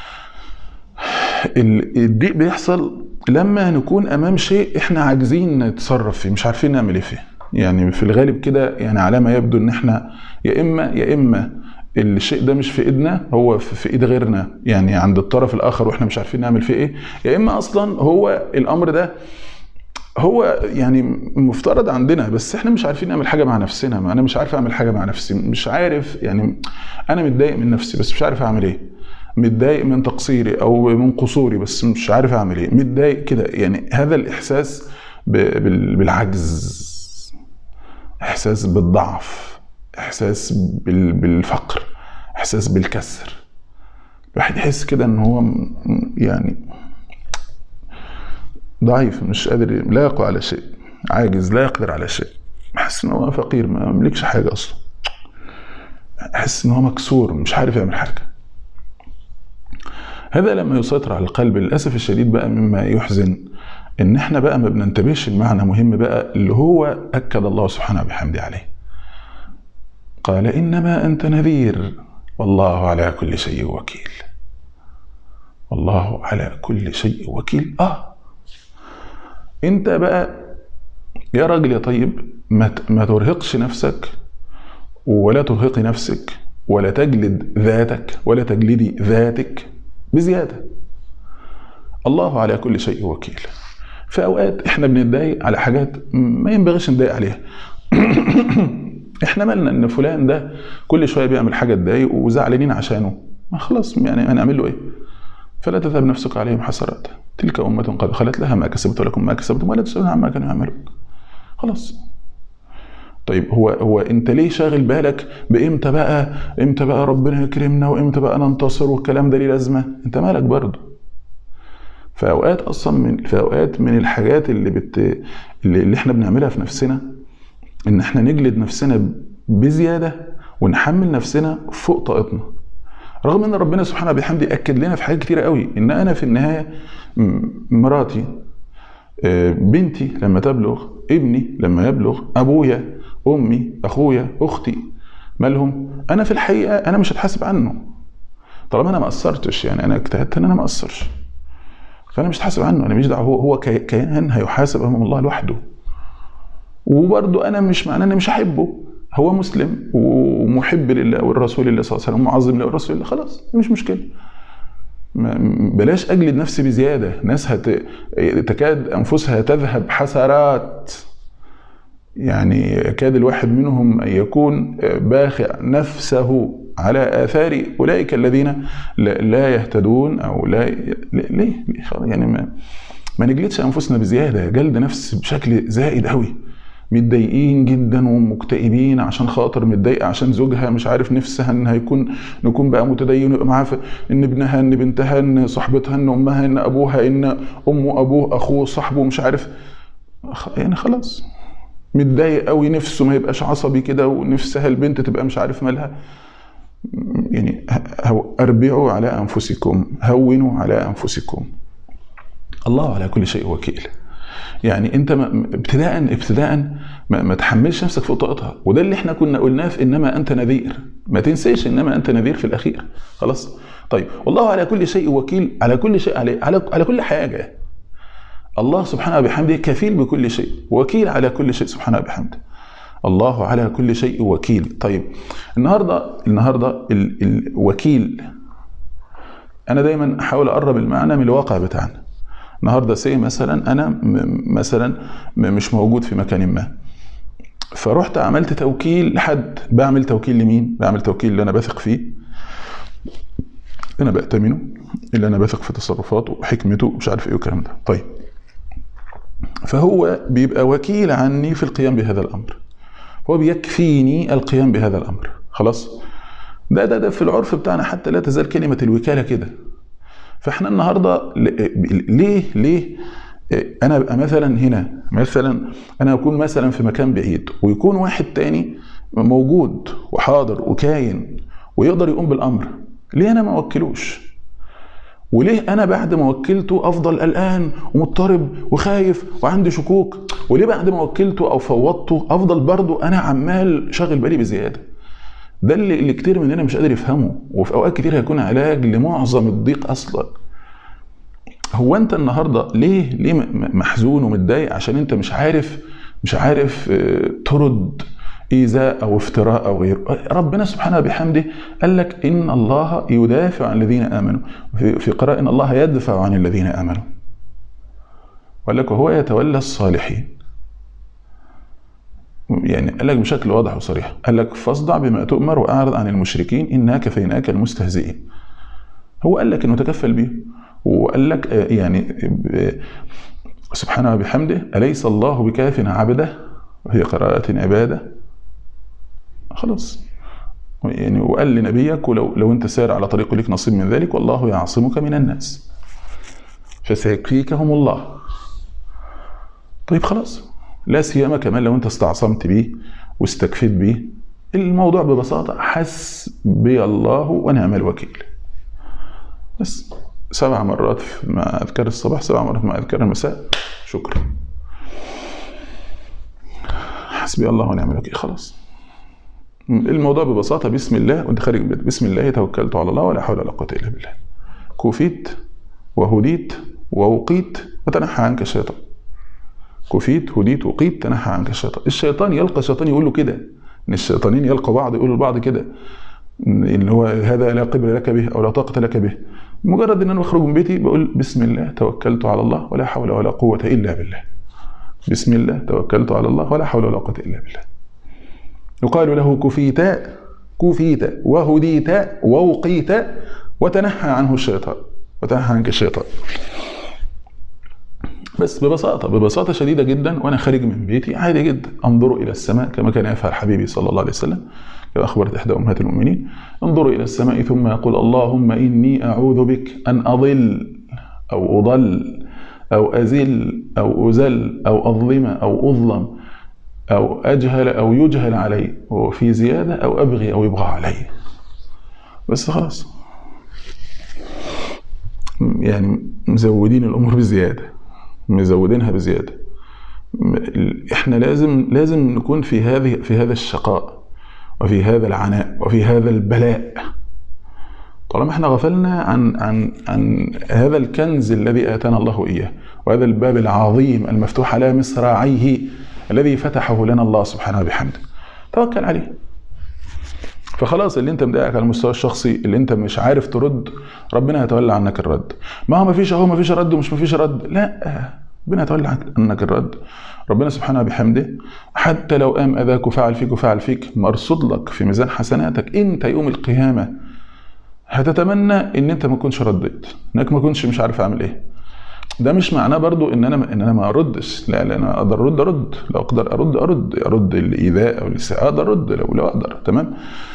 ال- الضيق بيحصل لما نكون امام شيء احنا عاجزين نتصرف فيه مش عارفين نعمل ايه فيه يعني في الغالب كده يعني على ما يبدو ان احنا يا اما يا اما الشيء ده مش في ايدنا هو في في ايد غيرنا يعني عند الطرف الاخر واحنا مش عارفين نعمل فيه ايه يا اما اصلا هو الامر ده هو يعني مفترض عندنا بس احنا مش عارفين نعمل حاجه مع نفسنا ما انا مش عارف اعمل حاجه مع نفسي مش عارف يعني انا متضايق من نفسي بس مش عارف اعمل ايه متضايق من تقصيري او من قصوري بس مش عارف اعمل ايه متضايق كده يعني هذا الاحساس ب- بال- بالعجز احساس بالضعف احساس بال- بالفقر احساس بالكسر الواحد يحس كده ان هو م- يعني ضعيف مش قادر لا يقوى على شيء عاجز لا يقدر على شيء حاسس ان هو فقير ما يملكش حاجه اصلا حاسس ان هو مكسور مش عارف يعمل حاجه هذا لما يسيطر على القلب للاسف الشديد بقى مما يحزن ان احنا بقى ما بننتبهش المعنى مهم بقى اللي هو اكد الله سبحانه بحمده عليه قال انما انت نذير والله على كل شيء وكيل والله على كل شيء وكيل اه انت بقى يا راجل يا طيب ما ت- ما ترهقش نفسك ولا ترهقي نفسك ولا تجلد ذاتك ولا تجلدي ذاتك بزياده الله على كل شيء وكيل في اوقات احنا بنتضايق على حاجات ما ينبغيش نتضايق عليها احنا مالنا ان فلان ده كل شويه بيعمل حاجه تضايق وزعلانين عشانه ما خلاص يعني هنعمل له ايه فلا تذهب نفسك عليهم حسرات تلك أمة قد خلت لها ما كسبت ولكم ما كسبتم ولا تسألون عما كانوا يعملون خلاص طيب هو هو انت ليه شاغل بالك بامتى بقى امتى بقى ربنا يكرمنا وامتى بقى ننتصر والكلام ده ليه لازمه انت مالك برضه في اوقات اصلا من في اوقات من الحاجات اللي بت اللي, اللي احنا بنعملها في نفسنا ان احنا نجلد نفسنا بزياده ونحمل نفسنا فوق طاقتنا رغم ان ربنا سبحانه بحمده اكد لنا في حاجات كتيره قوي ان انا في النهايه مراتي بنتي لما تبلغ ابني لما يبلغ ابويا امي اخويا اختي مالهم انا في الحقيقه انا مش هتحاسب عنه طالما انا ما قصرتش يعني انا اجتهدت ان انا ما اقصرش فانا مش هتحاسب عنه انا مش دعوه هو هو كيان هيحاسب امام الله لوحده وبرضه انا مش معناه اني مش هحبه هو مسلم ومحب لله والرسول الله صلى الله عليه وسلم معظم له الرسول الله خلاص مش مشكله بلاش اجلد نفسي بزياده ناس هت... تكاد انفسها تذهب حسرات يعني يكاد الواحد منهم ان يكون باخع نفسه على اثار اولئك الذين لا يهتدون او لا ليه؟ يعني ما, ما نجلدش انفسنا بزياده جلد نفس بشكل زائد قوي متضايقين جدا ومكتئبين عشان خاطر متضايقه عشان زوجها مش عارف نفسها ان هيكون نكون بقى متدين ويبقى معاها ان ابنها ان بنتها ان صاحبتها ان امها ان ابوها ان امه ابوه اخوه صاحبه مش عارف يعني خلاص متضايق قوي نفسه ما يبقاش عصبي كده ونفسها البنت تبقى مش عارف مالها يعني اربعوا على انفسكم هونوا على انفسكم الله على كل شيء وكيل يعني انت ابتداء ابتداء ما, ما تحملش نفسك فوق طاقتها وده اللي احنا كنا قلناه في انما انت نذير ما تنساش انما انت نذير في الاخير خلاص طيب والله على كل شيء وكيل على كل شيء على على, على كل حاجه الله سبحانه وبحمده كفيل بكل شيء وكيل على كل شيء سبحانه وبحمده الله على كل شيء وكيل طيب النهارده النهارده الوكيل انا دايما احاول اقرب المعنى من الواقع بتاعنا النهارده سي مثلا انا مثلا مش موجود في مكان ما فرحت عملت توكيل لحد بعمل توكيل لمين بعمل توكيل اللي انا بثق فيه انا بأتمنه اللي انا بثق في تصرفاته وحكمته مش عارف ايه والكلام ده طيب فهو بيبقى وكيل عني في القيام بهذا الامر هو بيكفيني القيام بهذا الامر خلاص ده ده ده في العرف بتاعنا حتى لا تزال كلمه الوكاله كده فاحنا النهارده ليه ليه انا ابقى مثلا هنا مثلا انا اكون مثلا في مكان بعيد ويكون واحد تاني موجود وحاضر وكاين ويقدر يقوم بالامر ليه انا ما اوكلوش وليه انا بعد ما وكلته افضل قلقان ومضطرب وخايف وعندي شكوك وليه بعد ما وكلته او فوضته افضل برضه انا عمال شاغل بالي بزياده ده اللي, اللي كتير مننا مش قادر يفهمه وفي اوقات كتير هيكون علاج لمعظم الضيق اصلا هو انت النهارده ليه ليه محزون ومتضايق عشان انت مش عارف مش عارف ترد ايذاء او افتراء او غيره ربنا سبحانه بحمده قال لك ان الله يدافع عن الذين امنوا في قراءه ان الله يدفع عن الذين امنوا وقال لك وهو يتولى الصالحين يعني قال لك بشكل واضح وصريح قال لك فاصدع بما تؤمر واعرض عن المشركين انا كفيناك المستهزئين هو قال لك انه تكفل بيهم وقال لك يعني سبحانه وبحمده اليس الله بكاف عبده وهي قراءة عباده خلاص يعني وقال لنبيك ولو لو انت سار على طريق لك نصيب من ذلك والله يعصمك من الناس فسيكفيكهم الله طيب خلاص لا سيما كمان لو انت استعصمت بيه واستكفيت بيه الموضوع ببساطة حسبي الله ونعم الوكيل بس سبع مرات مع أذكار الصباح سبع مرات مع أذكار المساء شكرا حسبي الله ونعم الوكيل خلاص الموضوع ببساطة بسم الله وانت خارج البيت بسم الله توكلت على الله ولا حول ولا قوة إلا بالله كفيت وهديت ووقيت وتنحى عنك الشيطان كفيت هديت وقيت تنحى عنك الشيطان الشيطان يلقى الشيطان يقول له كده ان الشيطانين يلقى بعض يقولوا لبعض كده اللي هو هذا لا قبل لك به او لا طاقه لك به مجرد ان انا بخرج من بيتي بقول بسم الله توكلت على الله ولا حول ولا قوه الا بالله بسم الله توكلت على الله ولا حول ولا قوه الا بالله يقال له كفيت كفيت وهديت ووقيت وتنحى عنه الشيطان وتنحى عنك الشيطان بس ببساطة ببساطة شديدة جدا وأنا خارج من بيتي عادي جدا أنظر إلى السماء كما كان يفعل حبيبي صلى الله عليه وسلم كما أخبرت إحدى أمهات المؤمنين انظروا إلى السماء ثم يقول اللهم إني أعوذ بك أن أضل أو أضل أو أزل أو أزل أو أظلم أو أظلم أو أجهل أو يجهل علي وفي زيادة أو أبغي أو يبغى علي بس خلاص يعني مزودين الأمور بزيادة مزودينها بزيادة احنا لازم لازم نكون في هذه في هذا الشقاء وفي هذا العناء وفي هذا البلاء طالما احنا غفلنا عن عن عن هذا الكنز الذي اتانا الله اياه وهذا الباب العظيم المفتوح على مصراعيه الذي فتحه لنا الله سبحانه وبحمده توكل عليه فخلاص اللي انت مضايقك على المستوى الشخصي اللي انت مش عارف ترد ربنا يتولى عنك الرد ما هو ما فيش اهو ما فيش رد ومش ما فيش رد لا ربنا يتولى عنك الرد ربنا سبحانه بحمده حتى لو قام اذاك وفعل فيك وفعل فيك مرصود لك في ميزان حسناتك انت يوم القيامه هتتمنى ان انت ما كنتش رديت انك ما كنتش مش عارف اعمل ايه ده مش معناه برضو ان انا ان انا ما اردش لا لا انا اقدر ارد ارد لو اقدر ارد ارد ارد الايذاء او الاساءه اقدر ارد لو لو اقدر تمام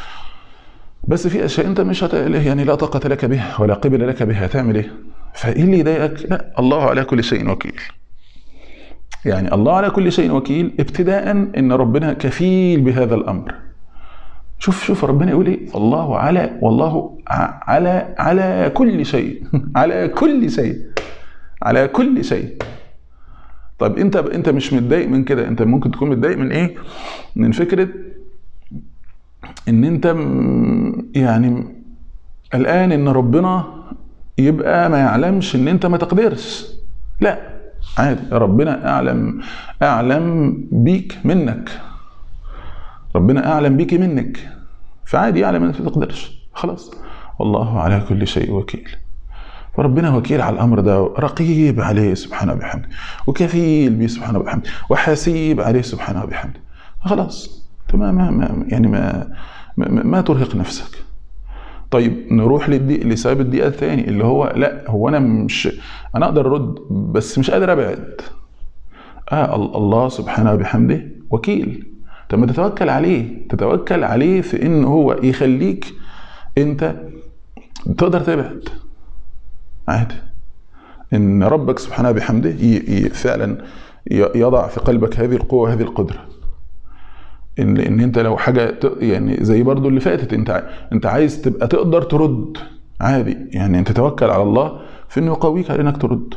بس في اشياء انت مش هت... يعني لا طاقه لك بها ولا قبل لك بها هتعمل ايه؟ فايه اللي يضايقك؟ لا الله على كل شيء وكيل. يعني الله على كل شيء وكيل ابتداء ان ربنا كفيل بهذا الامر. شوف شوف ربنا يقول ايه؟ الله على والله على على كل شيء على كل شيء على كل شيء. طب انت انت مش متضايق من كده انت ممكن تكون متضايق من ايه؟ من فكره ان انت يعني الان ان ربنا يبقى ما يعلمش ان انت ما تقدرش لا عادي ربنا اعلم اعلم بيك منك ربنا اعلم بيك منك فعادي يعلم انك ما تقدرش خلاص والله على كل شيء وكيل فربنا وكيل على الامر ده رقيب عليه سبحانه وبحمده وكفيل به سبحانه وبحمده وحسيب عليه سبحانه وبحمده خلاص تمام ما ما يعني ما ما, ما ترهق نفسك طيب نروح للدي لسبب الدقيقه الثاني اللي هو لا هو انا مش انا اقدر ارد بس مش قادر ابعد اه الله سبحانه وبحمده وكيل طب ما تتوكل عليه تتوكل عليه في ان هو يخليك انت تقدر تبعد عادي ان ربك سبحانه وبحمده فعلا يضع في قلبك هذه القوه وهذه القدره ان ان انت لو حاجه يعني زي برضو اللي فاتت انت انت عايز تبقى تقدر ترد عادي يعني انت توكل على الله في انه يقويك على انك ترد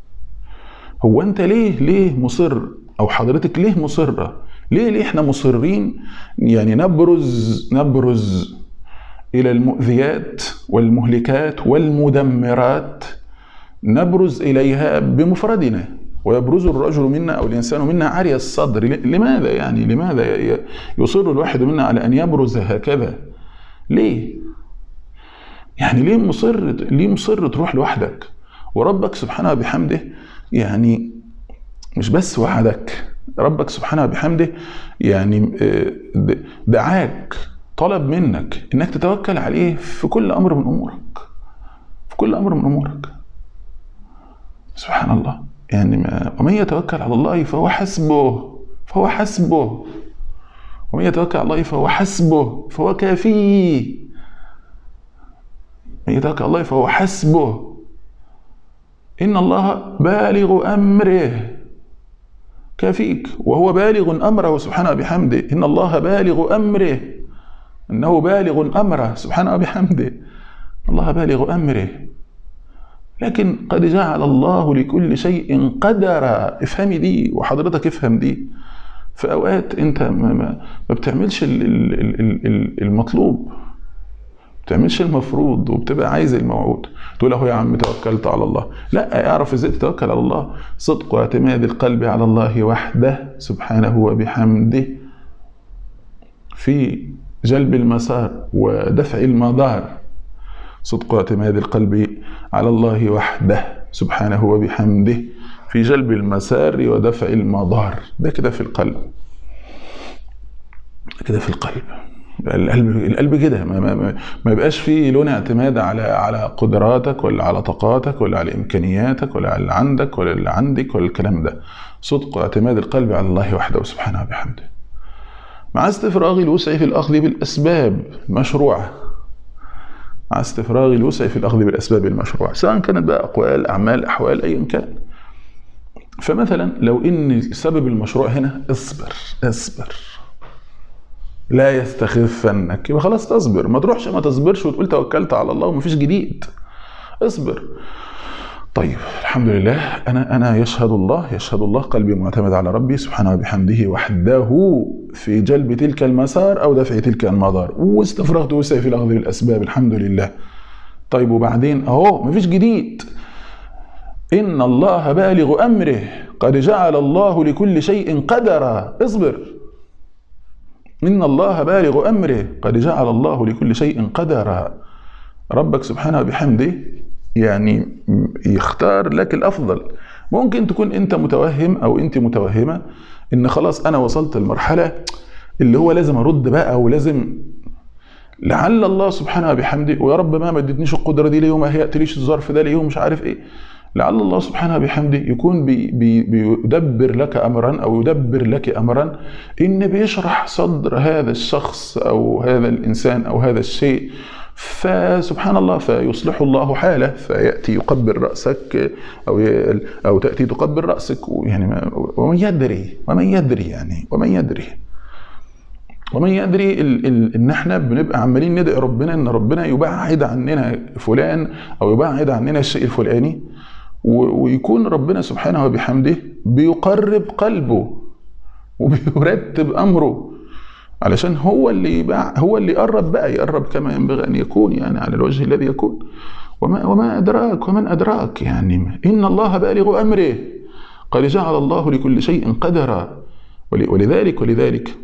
هو انت ليه ليه مصر او حضرتك ليه مصره ليه ليه احنا مصرين يعني نبرز نبرز الى المؤذيات والمهلكات والمدمرات نبرز اليها بمفردنا ويبرز الرجل منا او الانسان منا عاري الصدر لماذا يعني لماذا يصر الواحد منا على ان يبرز هكذا ليه يعني ليه مصر ليه مصر تروح لوحدك وربك سبحانه بحمده يعني مش بس وعدك ربك سبحانه بحمده يعني دعاك طلب منك انك تتوكل عليه في كل امر من امورك في كل امر من امورك سبحان الله يعني ما ومن يتوكل على الله فهو حسبه فهو حسبه ومن يتوكل على الله فهو حسبه فهو كافيه من يتوكل على الله فهو حسبه إن الله بالغ أمره كافيك وهو بالغ أمره سبحانه بحمده إن الله بالغ أمره إنه بالغ أمره سبحانه بحمده الله بالغ أمره لكن قد جعل الله لكل شيء قدرا افهمي دي وحضرتك افهم دي في اوقات انت ما, ما, ما بتعملش المطلوب ما بتعملش المفروض وبتبقى عايز الموعود تقول اهو يا عم توكلت على الله لا اعرف ازاي تتوكل على الله صدق واعتماد القلب على الله وحده سبحانه وبحمده في جلب المسار ودفع المضار صدق اعتماد القلب على الله وحده سبحانه وبحمده في جلب المسار ودفع المضار ده كده في القلب كده في القلب القلب القلب كده ما, ما, ما يبقاش فيه لون اعتماد على على قدراتك ولا على طاقاتك ولا على امكانياتك ولا على اللي عندك ولا اللي عندك ولا الكلام ده صدق اعتماد القلب على الله وحده سبحانه وبحمده مع استفراغ الوسع في الاخذ بالاسباب المشروعه مع استفراغ الوسع في الاخذ بالاسباب المشروعه سواء كانت بقى اقوال اعمال احوال ايا كان فمثلا لو ان السبب المشروع هنا اصبر اصبر لا يستخفنك يبقى خلاص تصبر ما تروحش ما تصبرش وتقول توكلت على الله ومفيش جديد اصبر طيب الحمد لله انا انا يشهد الله يشهد الله قلبي معتمد على ربي سبحانه وبحمده وحده في جلب تلك المسار او دفع تلك المضار واستفرغت وسعي في الاخذ بالاسباب الحمد لله طيب وبعدين اهو مفيش جديد ان الله بالغ امره قد جعل الله لكل شيء قدرا اصبر إن الله بالغ أمره قد جعل الله لكل شيء قدرا ربك سبحانه وبحمده يعني يختار لك الأفضل ممكن تكون أنت متوهم أو أنت متوهمة إن خلاص أنا وصلت المرحلة اللي هو لازم أرد بقى ولازم لعل الله سبحانه وبحمده ويا رب ما مدتنيش القدرة دي ليه وما هيأتليش الظرف ده ليه ومش عارف إيه لعل الله سبحانه وبحمده يكون بي بي بيدبر لك امرا او يدبر لك امرا ان بيشرح صدر هذا الشخص او هذا الانسان او هذا الشيء فسبحان الله فيصلح الله حاله فياتي يقبل راسك او او تاتي تقبل راسك يعني ومن يدري ومن يدري يعني ومن يدري ومن يدري ال ال ان احنا بنبقى عمالين ندعي ربنا ان ربنا يبعد عننا فلان او يبعد عننا الشيء الفلاني ويكون ربنا سبحانه وبحمده بيقرب قلبه وبيرتب امره علشان هو اللي يبقى هو اللي يقرب بقى يقرب كما ينبغي ان يكون يعني على الوجه الذي يكون وما وما ادراك ومن ادراك يعني ان الله بالغ امره قد جعل الله لكل شيء قدرا ولذلك ولذلك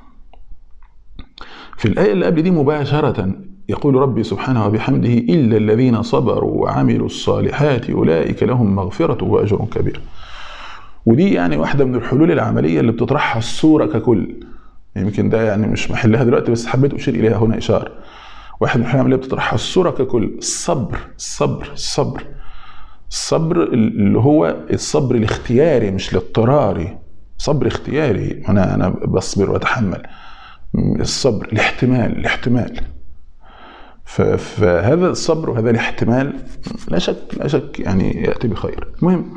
في الايه اللي قبل دي مباشره يقول ربي سبحانه وبحمده إلا الذين صبروا وعملوا الصالحات أولئك لهم مغفرة وأجر كبير ودي يعني واحدة من الحلول العملية اللي بتطرحها الصورة ككل يمكن ده يعني مش محلها دلوقتي بس حبيت أشير إليها هنا إشارة واحد من الحلول العملية بتطرحها الصورة ككل الصبر الصبر الصبر الصبر اللي هو الصبر الاختياري مش الاضطراري صبر اختياري أنا أنا بصبر وأتحمل الصبر الاحتمال الاحتمال فهذا الصبر وهذا الاحتمال لا شك لا شك يعني ياتي بخير المهم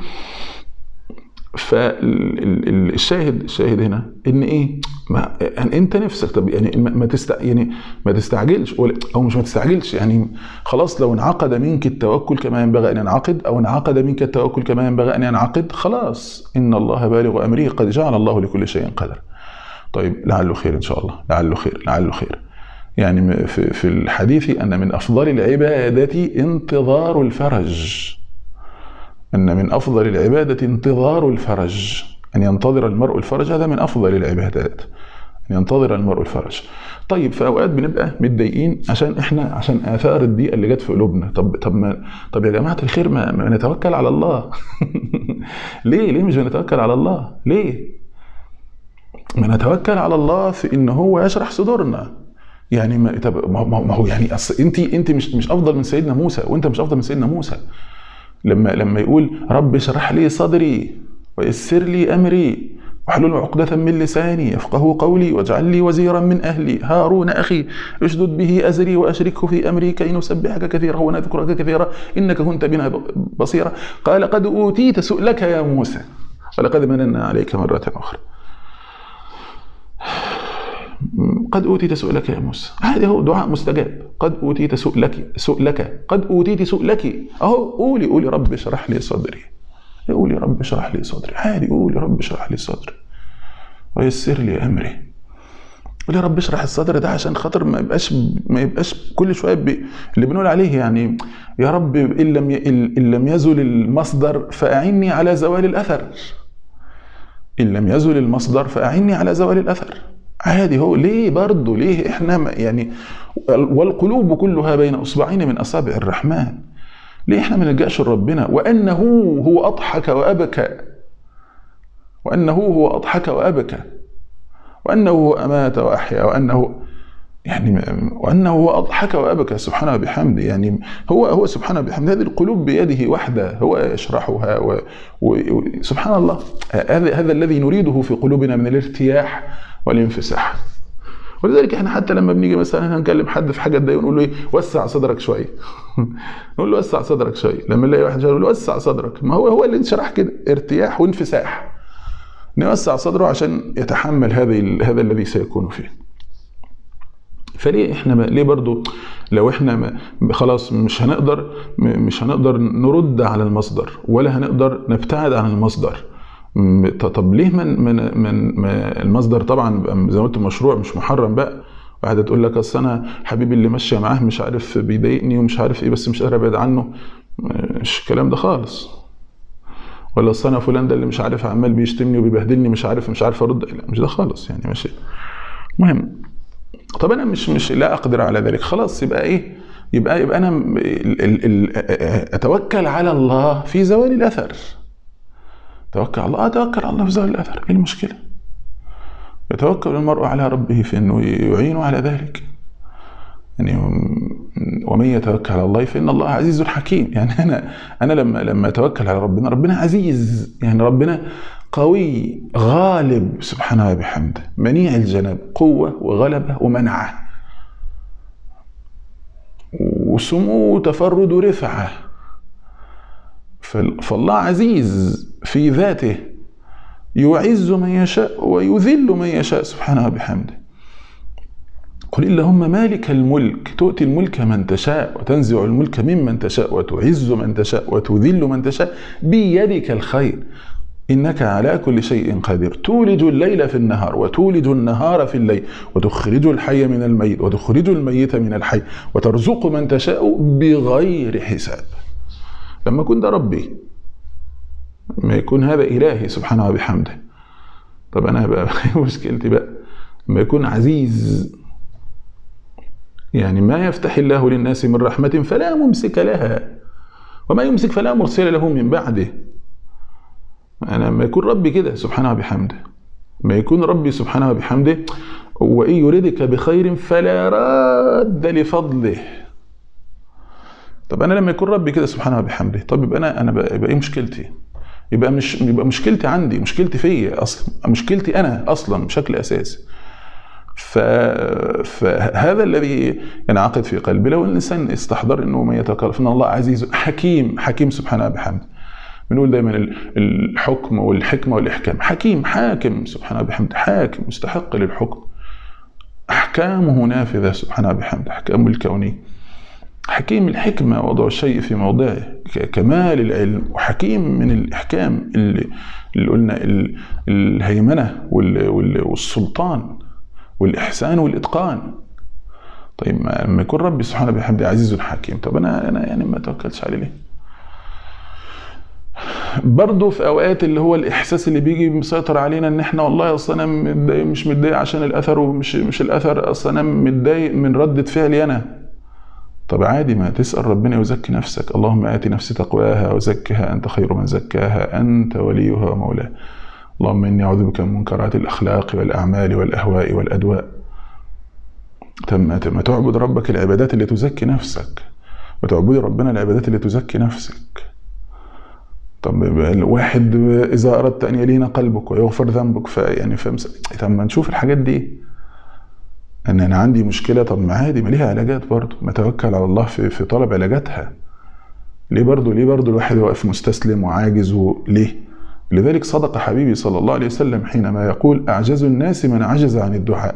فالشاهد الشاهد هنا ان ايه ما يعني انت نفسك طب يعني ما تست يعني ما تستعجلش او مش ما تستعجلش يعني خلاص لو انعقد منك التوكل كما ينبغي ان ينعقد او انعقد منك التوكل كما ينبغي ان ينعقد خلاص ان الله بالغ امره قد جعل الله لكل شيء قدر طيب لعله خير ان شاء الله لعله خير لعله خير يعني في في الحديث ان من افضل العباده انتظار الفرج ان من افضل العباده انتظار الفرج ان ينتظر المرء الفرج هذا من افضل العبادات ان ينتظر المرء الفرج طيب في اوقات بنبقى متضايقين عشان احنا عشان اثار الضيقه اللي جت في قلوبنا طب طب ما طب يا جماعه الخير ما, ما نتوكل على الله ليه ليه مش بنتوكل على الله ليه ما نتوكل على الله في ان هو يشرح صدورنا يعني ما طب ما هو يعني اصل انت انت مش مش افضل من سيدنا موسى وانت مش افضل من سيدنا موسى لما لما يقول رب اشرح لي صدري ويسر لي امري واحلل عقدة من لساني يفقه قولي واجعل لي وزيرا من اهلي هارون اخي اشدد به ازري واشركه في امري كي نسبحك كثيرا ونذكرك كثيرا انك كنت بنا بصيرا قال قد اوتيت سؤلك يا موسى ولقد مننا عليك مرة اخرى قد أوتيت سؤلك يا موسى هذا هو دعاء مستجاب قد أوتيت سؤلك سؤلك قد أوتيت سؤلك أهو قولي قولي رب اشرح لي صدري قولي رب اشرح لي صدري عادي قولي رب اشرح لي صدري ويسر لي أمري قولي رب اشرح الصدر ده عشان خاطر ما يبقاش ما يبقاش كل شويه بي اللي بنقول عليه يعني يا رب ان لم ان لم يزل المصدر فاعني على زوال الاثر ان لم يزل المصدر فاعني على زوال الاثر عادي هو ليه برضه ليه احنا ما- يعني والقلوب كلها بين اصبعين من اصابع الرحمن ليه احنا ما نلجاش لربنا وانه هو اضحك وابكى وانه هو اضحك وابكى وانه هو امات واحيا وانه يعني وانه هو اضحك وابكى سبحانه وبحمده يعني هو هو سبحانه وبحمده هذه القلوب بيده وحده هو يشرحها و- و- و- سبحان الله هذا هذا الذي نريده في قلوبنا من الارتياح والانفساح ولذلك احنا حتى لما بنيجي مثلا هنكلم حد في حاجه تضايقه نقول له ايه وسع صدرك شويه نقول له وسع صدرك شويه لما نلاقي واحد يقول له وسع صدرك ما هو هو اللي انشرح كده ارتياح وانفساح نوسع صدره عشان يتحمل هذه هذا الذي سيكون فيه فليه احنا ما ليه برضو لو احنا ما خلاص مش هنقدر م- مش هنقدر نرد على المصدر ولا هنقدر نبتعد عن المصدر م- ط- طب ليه من من من ما المصدر طبعا بقى زي ما قلت مشروع مش محرم بقى واحده تقول لك اصل انا حبيبي اللي ماشيه معاه مش عارف بيضايقني ومش عارف ايه بس مش قادر ابعد عنه مش الكلام ده خالص ولا اصل انا فلان ده اللي مش عارف عمال بيشتمني وبيبهدلني مش عارف مش عارف ارد لا مش ده خالص يعني ماشي المهم طب انا مش مش لا اقدر على ذلك خلاص يبقى ايه يبقى يبقى انا م- ال ال ال اتوكل على الله في زوال الاثر توكل على الله اتوكل على الله في زوال الاثر ايه المشكله يتوكل المرء على ربه في انه يعينه على ذلك يعني ومن يتوكل على الله فان الله عزيز حكيم يعني انا انا لما لما اتوكل على ربنا ربنا عزيز يعني ربنا قوي غالب سبحانه وبحمده منيع الجناب قوه وغلبه ومنعه وسمو وتفرد ورفعه فال- فالله عزيز في ذاته يعز من يشاء ويذل من يشاء سبحانه وبحمده قل اللهم مالك الملك تؤتي الملك من تشاء وتنزع الملك ممن تشاء وتعز من تشاء وتذل من تشاء بيدك الخير إنك على كل شيء قدير تولج الليل في النهار وتولج النهار في الليل وتخرج الحي من الميت وتخرج الميت من الحي وترزق من تشاء بغير حساب لما يكون ده ربي ما يكون هذا إلهي سبحانه وبحمده طب أنا بقى مشكلتي بقى لما يكون عزيز يعني ما يفتح الله للناس من رحمة فلا ممسك لها وما يمسك فلا مرسل له من بعده أنا لما يكون ربي كده سبحانه وبحمده ما يكون ربي سبحانه وبحمده وإن يردك بخير فلا راد لفضله طب أنا لما يكون ربي كده سبحانه وبحمده طب يبقى أنا أنا بقى يبقى إيه مشكلتي؟ يبقى مش يبقى مشكلتي عندي مشكلتي فيا أصلا مشكلتي أنا أصلا بشكل أساسي ف... فهذا الذي ينعقد في قلبي لو الانسان استحضر انه من يتوكل فان الله عزيز حكيم حكيم سبحانه وبحمده بنقول دايما ال- الحكم والحكمه والاحكام حكيم حاكم سبحانه وبحمده حاكم مستحق للحكم احكامه نافذه سبحانه وبحمده احكامه الكونيه حكيم الحكمه وضع الشيء في موضعه ك- كمال العلم وحكيم من الاحكام اللي, اللي قلنا ال- الهيمنه وال- وال- والسلطان والاحسان والاتقان طيب ما لما يكون ربي سبحانه وبحمده عزيز حكيم طب انا انا يعني ما توكلش عليه ليه؟ برضه في اوقات اللي هو الاحساس اللي بيجي مسيطر علينا ان احنا والله اصل انا متضايق مش متضايق عشان الاثر ومش مش الاثر اصل انا متضايق من رده فعلي انا طب عادي ما تسال ربنا وزكي نفسك اللهم ات نفسي تقواها وزكها انت خير من زكاها انت وليها ومولاها اللهم اني اعوذ بك من منكرات الاخلاق والاعمال والاهواء والادواء تم ما تعبد ربك العبادات اللي تزكي نفسك وتعبدي ربنا العبادات اللي تزكي نفسك طب الواحد اذا اردت ان يلين قلبك ويغفر ذنبك فيعني فمس طب ما نشوف الحاجات دي ان انا عندي مشكله طب ما عادي ما ليها علاجات برضه ما توكل على الله في في طلب علاجاتها ليه برضه ليه برضه الواحد واقف مستسلم وعاجز وليه لذلك صدق حبيبي صلى الله عليه وسلم حينما يقول اعجز الناس من عجز عن الدعاء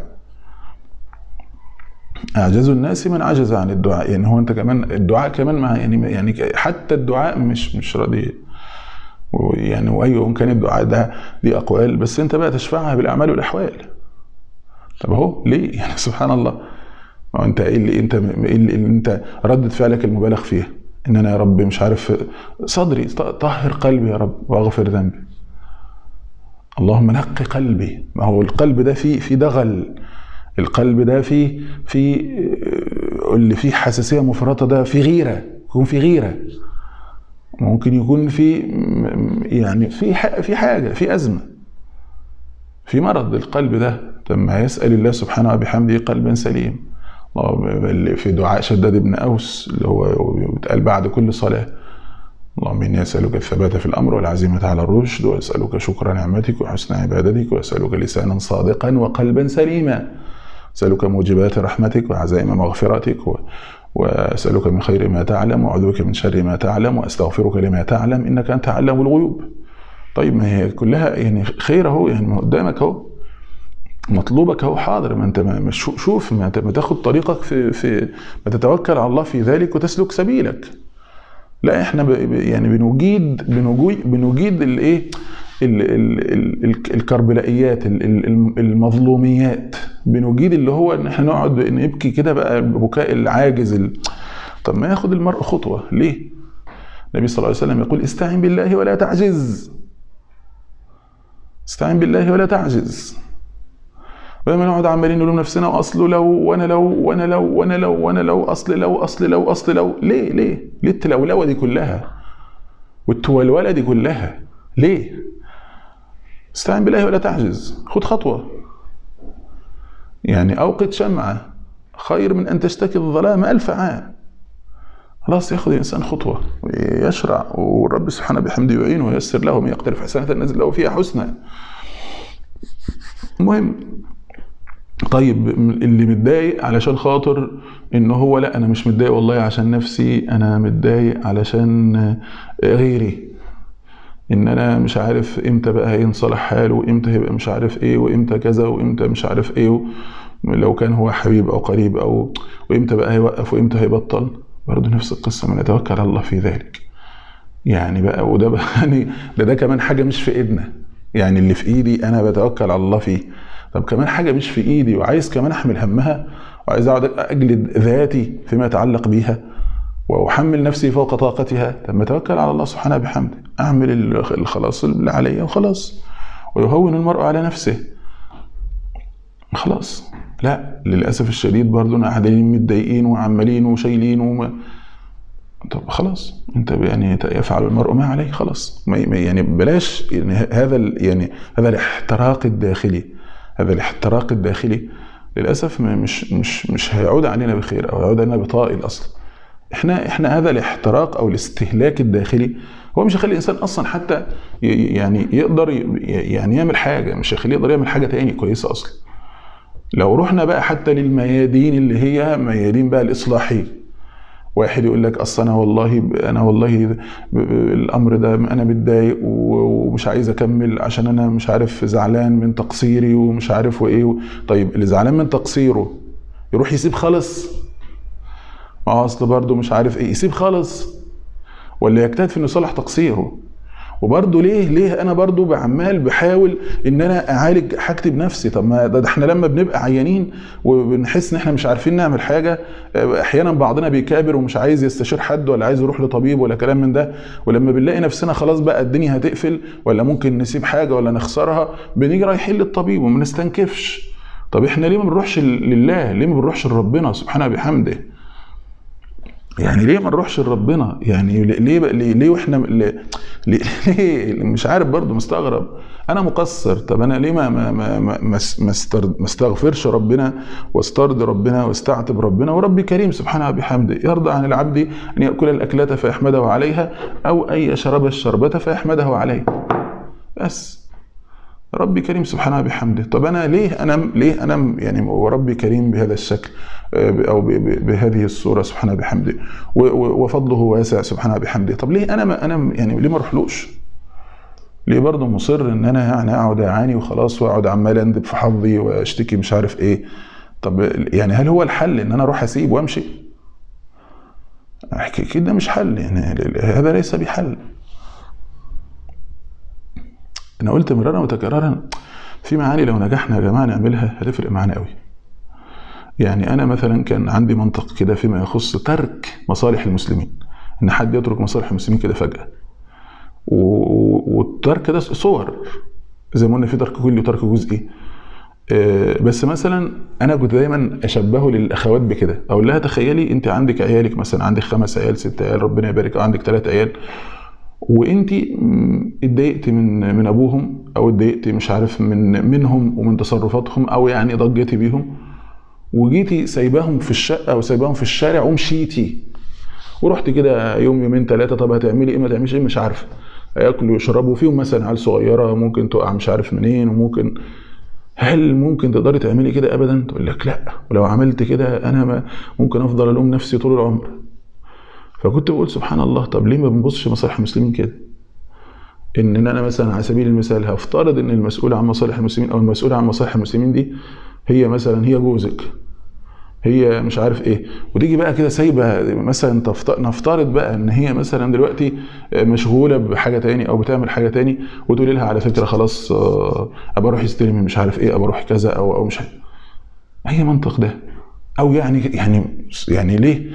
اعجز الناس من عجز عن الدعاء يعني هو انت كمان الدعاء كمان مع يعني يعني حتى الدعاء مش مش راضي يعني وايوه ان كان الدعاء ده دي اقوال بس انت بقى تشفعها بالاعمال والاحوال طب اهو ليه يعني سبحان الله ما هو انت ايه اللي انت ايه اللي انت ردة فعلك المبالغ فيها ان انا يا رب مش عارف صدري طهر قلبي يا رب واغفر ذنبي اللهم نقي قلبي ما هو القلب ده فيه في دغل القلب ده فيه في اللي فيه حساسيه مفرطه ده في غيره يكون في غيره ممكن يكون في يعني في في حاجه في ازمه في مرض القلب ده لما يسال الله سبحانه وبحمده قلبا سليم في دعاء شداد بن اوس اللي هو بيتقال بعد كل صلاه اللهم اني اسالك الثبات في الامر والعزيمه على الرشد واسالك شكر نعمتك وحسن عبادتك واسالك لسانا صادقا وقلبا سليما اسالك موجبات رحمتك وعزائم مغفرتك و... واسالك من خير ما تعلم واعوذ بك من شر ما تعلم واستغفرك لما تعلم انك انت علام الغيوب طيب ما هي كلها يعني خير اهو يعني قدامك اهو مطلوبك اهو حاضر ما انت ما شوف ما انت ما تاخد طريقك في في ما تتوكل على الله في ذلك وتسلك سبيلك لا احنا يعني بنجيد بنجيد بنجيد الايه الكربلائيات المظلوميات بنجيد اللي هو ان احنا نقعد نبكي كده بقى بكاء العاجز طب ما ياخد المرء خطوه ليه؟ النبي صلى الله عليه وسلم يقول استعن بالله ولا تعجز استعن بالله ولا تعجز ولما نقعد عمالين نلوم نفسنا واصل لو وانا لو وانا لو وانا لو وانا لو اصل لو اصل لو اصل لو ليه ليه؟ ليه التلولوه دي كلها؟ والتولوله دي كلها ليه؟ استعن بالله ولا تعجز خد خطوه يعني اوقد شمعه خير من ان تشتكي الظلام الف عام خلاص ياخذ الانسان خطوه ويشرع والرب سبحانه بحمده يعينه وييسر له من يقترف حسنه نزل له فيها حسنى المهم طيب اللي متضايق علشان خاطر ان هو لا انا مش متضايق والله عشان نفسي انا متضايق علشان غيري ان انا مش عارف امتى بقى ينصلح حاله وامتى هيبقى مش عارف ايه وامتى كذا وامتى مش عارف ايه لو كان هو حبيب او قريب او وامتى بقى هيوقف وامتى هيبطل برضه نفس القصه من نتوكل على الله في ذلك يعني بقى وده بقى يعني ده ده كمان حاجه مش في ايدنا يعني اللي في ايدي انا بتوكل على الله فيه طب كمان حاجه مش في ايدي وعايز كمان احمل همها وعايز اقعد اجلد ذاتي فيما يتعلق بيها واحمل نفسي فوق طاقتها طب ما اتوكل على الله سبحانه بحمده اعمل الخلاص اللي عليا وخلاص ويهون المرء على نفسه خلاص لا للاسف الشديد برضه قاعدين متضايقين وعمالين وشايلين وما طب خلاص انت يعني يفعل المرء ما عليه خلاص ما يعني بلاش يعني هذا يعني هذا الاحتراق الداخلي هذا الاحتراق الداخلي للاسف مش مش مش هيعود علينا بخير او هيعود علينا بطائل اصلا احنا احنا هذا الاحتراق او الاستهلاك الداخلي هو مش هيخلي الانسان اصلا حتى يعني يقدر يعني يعمل حاجه مش هيخليه يقدر يعمل حاجه تاني كويسه اصلا لو رحنا بقى حتى للميادين اللي هي ميادين بقى الاصلاحيه واحد يقول لك اصل انا والله انا والله الامر ده انا متضايق ومش عايز اكمل عشان انا مش عارف زعلان من تقصيري ومش عارف وايه طيب اللي زعلان من تقصيره يروح يسيب خالص اه اصل برضه مش عارف ايه يسيب خالص ولا يجتهد في انه يصلح تقصيره وبرضه ليه ليه انا برضه بعمال بحاول ان انا اعالج حاجتي بنفسي طب ما ده احنا لما بنبقى عيانين وبنحس ان احنا مش عارفين نعمل حاجه احيانا بعضنا بيكابر ومش عايز يستشير حد ولا عايز يروح لطبيب ولا كلام من ده ولما بنلاقي نفسنا خلاص بقى الدنيا هتقفل ولا ممكن نسيب حاجه ولا نخسرها بنيجي رايحين للطبيب وما نستنكفش طب احنا ليه ما بنروحش لله ليه ما بنروحش لربنا سبحانه بحمده يعني ليه ما نروحش لربنا يعني ليه ليه, ليه واحنا ليه, ليه مش عارف برضه مستغرب انا مقصر طب انا ليه ما ما ما ما, ما استغفرش ربنا واسترضي ربنا واستعتب ربنا وربي كريم سبحانه وبحمده يرضى عن العبد ان ياكل الاكلة فيحمده عليها او ان يشرب الشربة فيحمده عليه بس ربي كريم سبحانه بحمده طب انا ليه انا ليه انا يعني وربي كريم بهذا الشكل او بهذه الصوره سبحانه بحمده وفضله واسع سبحانه بحمده طب ليه انا ما انا يعني ليه ما اروحلوش ليه برضه مصر ان انا يعني اقعد اعاني وخلاص واقعد عمال اندب في حظي واشتكي مش عارف ايه طب يعني هل هو الحل ان انا اروح اسيب وامشي اكيد ده مش حل يعني هذا ليس بحل انا قلت مرارا وتكرارا في معاني لو نجحنا يا جماعه نعملها هتفرق معانا قوي يعني انا مثلا كان عندي منطق كده فيما يخص ترك مصالح المسلمين ان حد يترك مصالح المسلمين كده فجاه والترك ده صور زي ما قلنا في ترك كلي وترك جزئي آه، بس مثلا انا كنت دايما اشبهه للاخوات بكده اقول لها تخيلي انت عندك عيالك مثلا عندك خمس عيال ست عيال ربنا يبارك او عندك ثلاث عيال وانت م، اتضايقتي من من ابوهم او اتضايقتي مش عارف من منهم ومن تصرفاتهم او يعني ضجتي بيهم وجيتي سايباهم في الشقه او سايباهم في الشارع ومشيتي ورحت كده يوم يومين ثلاثه طب هتعملي ايه ما تعمليش ايه مش عارفه ياكلوا ويشربوا فيهم مثلا عيال صغيره ممكن تقع مش عارف منين وممكن هل ممكن تقدري تعملي كده ابدا تقول لك لا ولو عملت كده انا ما ممكن افضل الوم نفسي طول العمر فكنت بقول سبحان الله طب ليه ما بنبصش مصالح المسلمين كده ان انا مثلا على سبيل المثال هفترض ان المسؤول عن مصالح المسلمين او المسؤول عن مصالح المسلمين دي هي مثلا هي جوزك هي مش عارف ايه وتيجي بقى كده سايبه مثلا تفت- نفترض بقى ان هي مثلا دلوقتي مشغوله بحاجه تاني او بتعمل حاجه تاني وتقولي لها على فكره خلاص آه، ابقى اروح استلمي مش عارف ايه ابقى اروح كذا او او مش عارف اي منطق ده او يعني يعني يعني ليه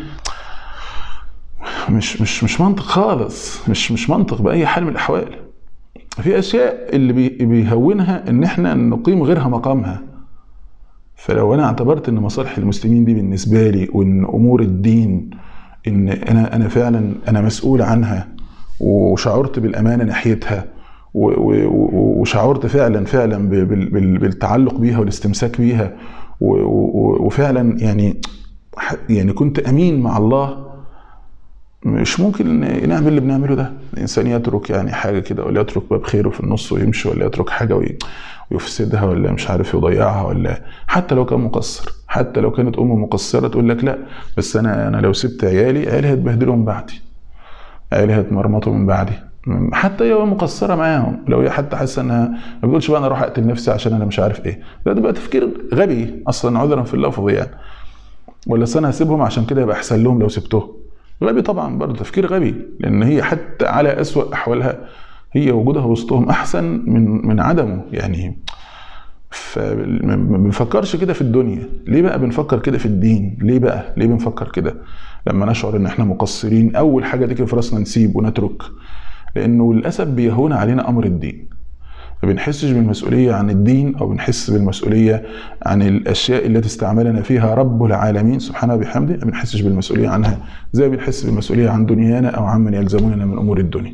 مش مش مش منطق خالص مش مش منطق باي حال من الاحوال في اشياء اللي بي- بيهونها ان احنا نقيم غيرها مقامها فلو انا اعتبرت ان مصالح المسلمين دي بالنسبه لي وان امور الدين ان انا انا فعلا انا مسؤول عنها وشعرت بالامانه ناحيتها و- و- و- وشعرت فعلا فعلا ب- بال- بال- بالتعلق بيها والاستمساك بيها و- و- وفعلا يعني يعني كنت امين مع الله مش ممكن نعمل اللي بنعمله ده الانسان يترك يعني حاجه كده ولا يترك باب خيره في النص ويمشي ولا يترك حاجه وي- ويفسدها ولا مش عارف يضيعها ولا حتى لو كان مقصر حتى لو كانت امه مقصره تقول لك لا بس انا انا لو سبت عيالي عيالي هتبهدلوا من بعدي عيالي هتمرمطوا من بعدي حتى هي مقصره معاهم لو هي حتى حاسه انها ما بتقولش بقى انا اروح اقتل نفسي عشان انا مش عارف ايه لا ده بقى تفكير غبي اصلا عذرا في اللفظ يعني ولا أصل انا هسيبهم عشان كده يبقى احسن لهم لو سبتهم غبي طبعا برضه تفكير غبي لان هي حتى على اسوأ احوالها هي وجودها وسطهم احسن من من عدمه يعني فما بنفكرش كده في الدنيا ليه بقى بنفكر كده في الدين ليه بقى ليه بنفكر كده لما نشعر ان احنا مقصرين اول حاجه تيجي في راسنا نسيب ونترك لانه للاسف بيهون علينا امر الدين ما بنحسش بالمسؤوليه عن الدين او بنحس بالمسؤوليه عن الاشياء التي استعملنا فيها رب العالمين سبحانه وبحمده ما بنحسش بالمسؤوليه عنها زي ما بنحس بالمسؤوليه عن دنيانا او عمن يلزموننا من امور الدنيا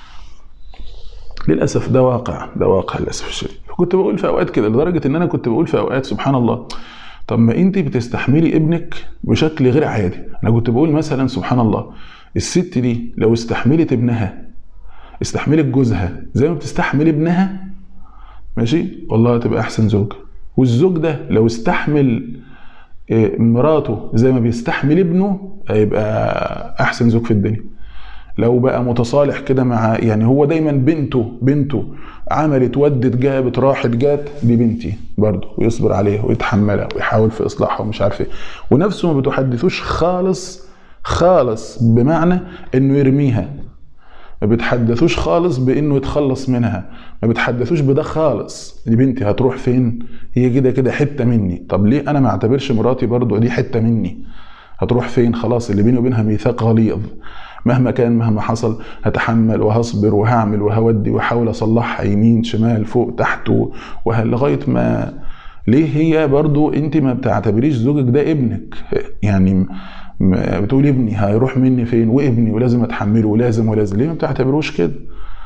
للاسف ده واقع ده واقع للاسف الشديد كنت بقول في اوقات كده لدرجه ان انا كنت بقول في اوقات سبحان الله طب ما انت بتستحملي ابنك بشكل غير عادي انا كنت بقول مثلا سبحان الله الست دي لو استحملت ابنها استحملت جوزها زي ما بتستحمل ابنها ماشي والله هتبقى احسن زوج والزوج ده لو استحمل إيه، مراته زي ما بيستحمل ابنه هيبقى احسن زوج في الدنيا لو بقى متصالح كده مع يعني هو دايما بنته بنته عملت ودت جابت راحت جات دي بنتي برضه ويصبر عليها ويتحملها ويحاول في اصلاحها ومش عارف ايه ونفسه ما بتحدثوش خالص خالص بمعنى انه يرميها ما بتحدثوش خالص بانه يتخلص منها ما بتحدثوش بده خالص دي بنتي هتروح فين هي كده كده حته مني طب ليه انا ما اعتبرش مراتي برضو دي حته مني هتروح فين خلاص اللي بيني وبينها ميثاق غليظ مهما كان مهما حصل هتحمل وهصبر وهعمل وهودي واحاول اصلحها يمين شمال فوق تحت وهل لغايه ما ليه هي برضو انت ما بتعتبريش زوجك ده ابنك يعني ما بتقول ابني هيروح مني فين وابني ولازم اتحمله ولازم ولازم ليه ما بتعتبروش كده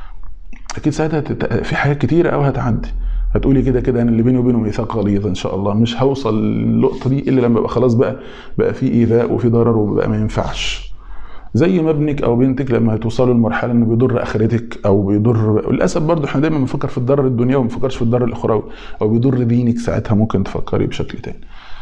اكيد ساعتها تت- في حاجات كتيره قوي هتعدي هتقولي كده كده انا اللي بيني وبينه ميثاق غليظ ان شاء الله مش هوصل للنقطه دي الا لما يبقى خلاص بقى بقى في ايذاء وفي ضرر وبقى ما ينفعش زي ما ابنك او بنتك لما توصلوا لمرحله انه بيضر اخرتك او بيضر للاسف برضه احنا دايما بنفكر في الضرر الدنيوي وما بنفكرش في الضرر الاخروي او بيضر دينك ساعتها ممكن تفكري بشكل تاني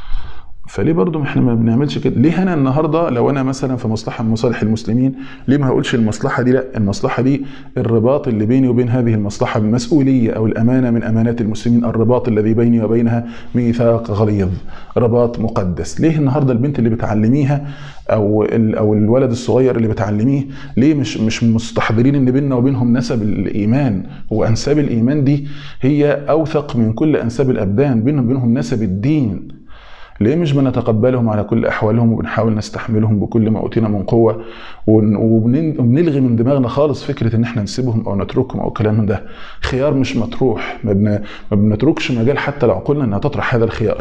فليه برضو احنا ما بنعملش كده ليه انا النهارده لو انا مثلا في مصلحه من مصالح المسلمين ليه ما هقولش المصلحه دي لا المصلحه دي الرباط اللي بيني وبين هذه المصلحه بالمسؤوليه او الامانه من امانات المسلمين الرباط الذي بيني وبينها ميثاق غليظ رباط مقدس ليه النهارده البنت اللي بتعلميها او ال- او الولد الصغير اللي بتعلميه ليه مش مش مستحضرين ان بيننا وبينهم نسب الايمان وانساب الايمان دي هي اوثق من كل انساب الابدان بيننا وبينهم نسب الدين ليه مش بنتقبلهم على كل احوالهم وبنحاول نستحملهم بكل ما اوتينا من قوه ون- وبن- وبنلغي من دماغنا خالص فكره ان احنا نسيبهم او نتركهم او كلام من ده خيار مش مطروح ما, بن... ما بنتركش مجال حتى لعقولنا انها تطرح هذا الخيار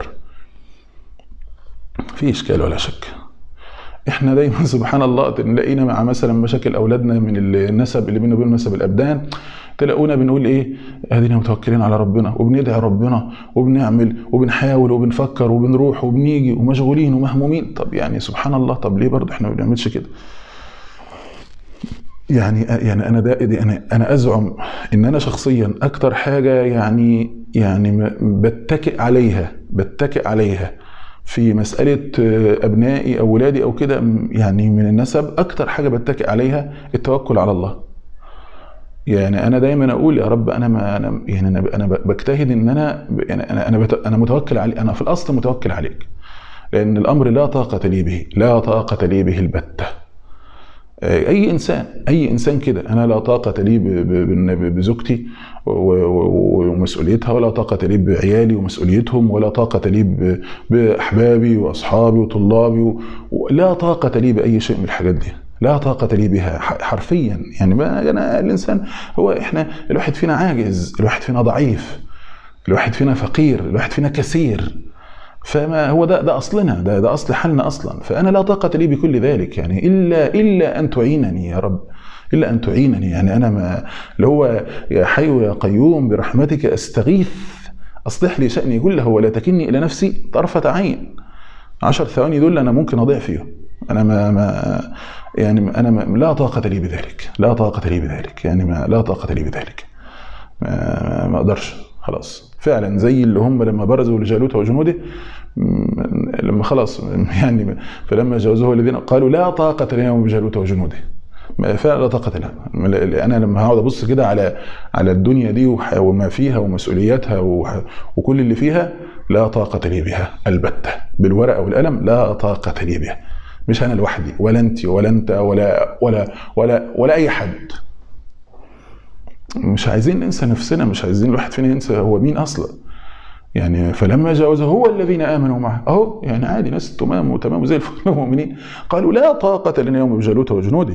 في اشكال ولا شك احنا دايما سبحان الله تلاقينا مع مثلا مشاكل اولادنا من النسب اللي بيننا وبين نسب الابدان تلاقونا بنقول ايه ادينا متوكلين على ربنا وبندعي ربنا وبنعمل وبنحاول وبنفكر وبنروح وبنيجي ومشغولين ومهمومين طب يعني سبحان الله طب ليه برضه احنا ما بنعملش كده يعني يعني انا ده دي انا انا ازعم ان انا شخصيا اكتر حاجه يعني يعني م- بتكئ عليها بتكئ عليها في مساله آه، ابنائي او ولادي او كده م- يعني من النسب اكتر حاجه بتكئ عليها التوكل على الله يعني انا دايما اقول يا رب انا ما انا يعني انا انا بجتهد ان انا يعني انا انا بت- انا متوكل عليك انا في الاصل متوكل عليك لان الامر لا طاقه لي به لا طاقه لي به البته اي انسان اي انسان كده انا لا طاقه لي ب- ب- ب- بزوجتي و- و- ومسؤوليتها ولا طاقه لي بعيالي ومسؤوليتهم ولا طاقه لي ب- باحبابي واصحابي وطلابي و- ولا طاقه لي باي شيء من الحاجات دي لا طاقة لي بها ح- حرفيا يعني ما أنا الإنسان هو إحنا الواحد فينا عاجز الواحد فينا ضعيف الواحد فينا فقير الواحد فينا كثير فما هو ده ده اصلنا ده ده اصل حالنا اصلا فانا لا طاقه لي بكل ذلك يعني الا الا ان تعينني يا رب الا ان تعينني يعني انا ما اللي هو يا حي يا قيوم برحمتك استغيث اصلح لي شاني كله ولا تكلني الى نفسي طرفه عين عشر ثواني دول انا ممكن اضيع فيهم انا ما, ما يعني انا ما لا طاقه لي بذلك لا طاقه لي بذلك يعني ما لا طاقه لي بذلك ما, ما اقدرش خلاص فعلا زي اللي هم لما برزوا لجالوت وجنوده م- لما خلاص يعني فلما جاوزوه الذين قالوا لا طاقة لنا بجالوت وجنوده ما- فعلا لا طاقة لها انا لما هقعد ابص كده على على الدنيا دي وح- وما فيها ومسؤولياتها وح- وكل اللي فيها لا طاقة لي بها البتة بالورقة والقلم لا طاقة لي بها مش انا لوحدي ولا انت ولا انت ولا ولا ولا ولا اي حد مش عايزين ننسى نفسنا مش عايزين الواحد فينا ينسى هو مين اصلا يعني فلما جاوزه هو الذين امنوا معه اهو يعني عادي ناس تمام وتمام زي الفل المؤمنين قالوا لا طاقه لنا يوم بجالوت وجنوده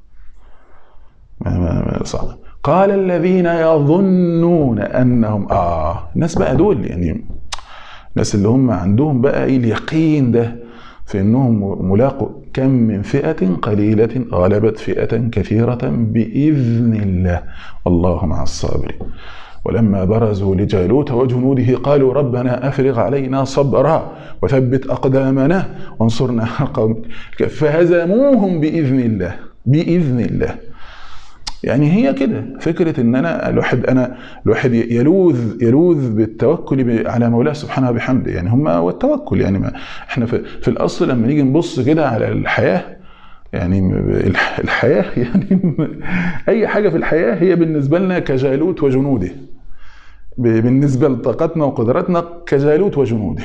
ما- ما- ما- صعب قال الذين يظنون انهم اه الناس بقى دول يعني الناس اللي هم عندهم بقى ايه اليقين ده في انهم ملاقوا كم من فئة قليلة غلبت فئة كثيرة بإذن الله والله مع الصابرين ولما برزوا لجالوت وجنوده قالوا ربنا افرغ علينا صبرا وثبت اقدامنا وانصرنا على القوم الكافرين. فهزموهم باذن الله باذن الله يعني هي كده فكره ان انا الواحد انا الواحد يلوذ يلوذ بالتوكل ب- على مولاه سبحانه وبحمده يعني هم والتوكل يعني ما احنا في, في الاصل لما نيجي نبص كده على الحياه يعني الح- الحياه يعني اي حاجه في الحياه هي بالنسبه لنا كجالوت وجنوده ب- بالنسبه لطاقتنا وقدراتنا كجالوت وجنوده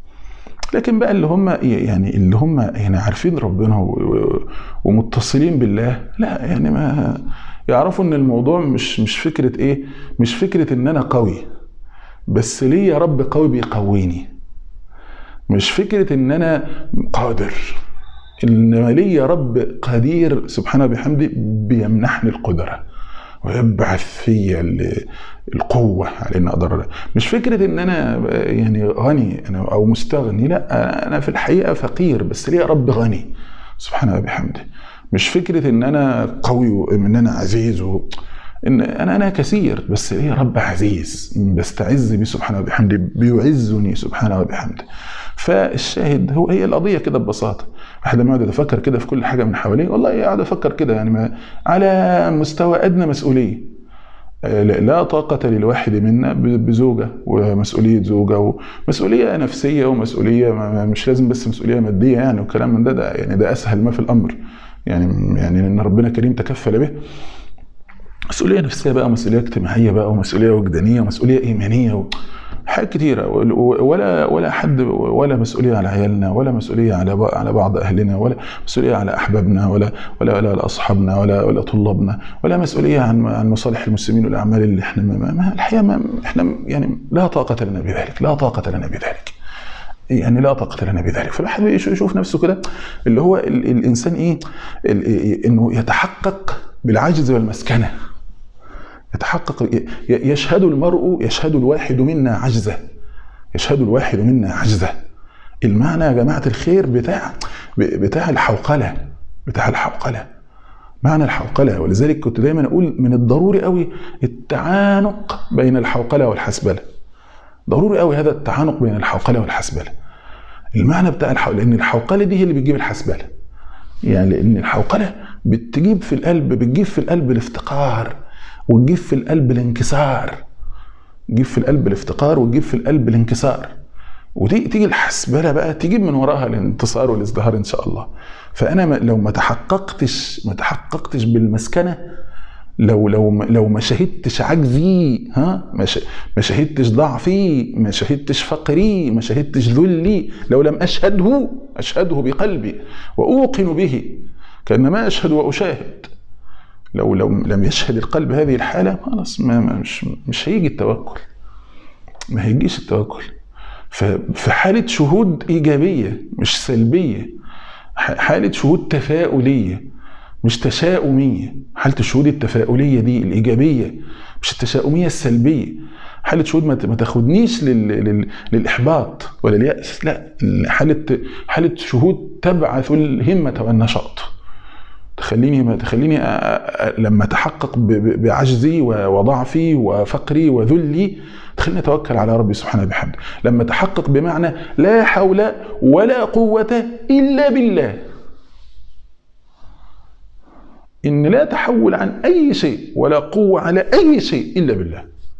لكن بقى اللي هم يعني اللي هم يعني عارفين ربنا و- و- ومتصلين بالله لا يعني ما يعرفوا ان الموضوع مش مش فكره ايه مش فكره ان انا قوي بس ليه يا رب قوي بيقويني مش فكره ان انا قادر انما ليه يا رب قدير سبحانه وبحمده بيمنحني القدره ويبعث في ال- القوة على ان اقدر مش فكرة ان انا يعني غني أنا او مستغني لا انا في الحقيقة فقير بس ليه يا رب غني سبحانه وبحمده مش فكرة ان انا قوي وان انا عزيز و... ان انا انا كثير بس ليه يا رب عزيز بستعز بيه سبحانه وبحمده بيعزني سبحانه وبحمده فالشاهد هو هي القضيه كده ببساطه واحد لما يقعد يتفكر كده في كل حاجه من حواليه والله قاعد افكر كده يعني ما على مستوى ادنى مسؤوليه آه، لا لا طاقة للواحد منا ب- بزوجة ومسؤولية زوجة ومسؤولية نفسية ومسؤولية ما- ما- مش لازم بس مسؤولية مادية يعني والكلام من ده ده يعني ده أسهل ما في الأمر يعني يعني إن ربنا كريم تكفل به مسؤوليه نفسيه بقى ومسؤوليه اجتماعيه بقى ومسؤوليه وجدانيه ومسؤوليه ايمانيه و... حاجات كتيره وال- ولا ولا حد ولا مسؤوليه على عيالنا ولا مسؤوليه على ب- على بعض اهلنا ولا مسؤوليه على احبابنا ولا ولا ولا على اصحابنا ولا ولا طلابنا ولا مسؤوليه عن عن مصالح المسلمين والاعمال اللي احنا ما, ما ما- الحقيقه ما احنا يعني لا طاقه لنا بذلك لا طاقه لنا بذلك يعني لا طاقة لنا بذلك فالواحد يشوف نفسه كده اللي هو ال- الإنسان إيه ال- إيه- إنه يتحقق بالعجز والمسكنة يتحقق ي- ي- يشهد المرء يشهد الواحد منا عجزه يشهد الواحد منا عجزه المعنى يا جماعة الخير بتاع بتاع الحوقلة بتاع الحوقلة معنى الحوقلة ولذلك كنت دايما أقول من الضروري قوي التعانق بين الحوقلة والحسبلة ضروري قوي هذا التعانق بين الحوقلة والحسبلة المعنى بتاع الحوقلة لأن الحوقلة دي هي اللي بتجيب الحسبلة يعني لأن الحوقلة بتجيب في القلب بتجيب في القلب الافتقار وتجيب في القلب الانكسار تجيب في القلب الافتقار وتجيب في القلب الانكسار وتيجي تيجي الحسبله بقى تجيب من وراها الانتصار والازدهار ان شاء الله فانا ما لو ما تحققتش ما تحققتش بالمسكنه لو لو ما- لو ما شهدتش عجزي ها ما ش- ما شهدتش ضعفي ما شهدتش فقري ما شهدتش ذلي لو لم اشهده اشهده بقلبي واوقن به كانما اشهد واشاهد لو لو لم يشهد القلب هذه الحاله خلاص ما ما- مش مش هيجي التوكل ما هيجيش التوكل ففي حالة شهود إيجابية مش سلبية ح- حالة شهود تفاؤلية مش تشاؤمية حالة الشهود التفاؤلية دي الإيجابية مش التشاؤمية السلبية حالة شهود ما ت- ما تاخدنيش لل... لل... للإحباط ولا اليأس لا حالة حالة شهود تبعث الهمة والنشاط تخليني ما تخليني أ- أ- لما اتحقق ب- ب- بعجزي و- وضعفي وفقري وذلي تخليني اتوكل على ربي سبحانه وبحمده لما اتحقق بمعنى لا حول ولا قوة الا بالله ان لا تحول عن اي شيء ولا قوة على اي شيء الا بالله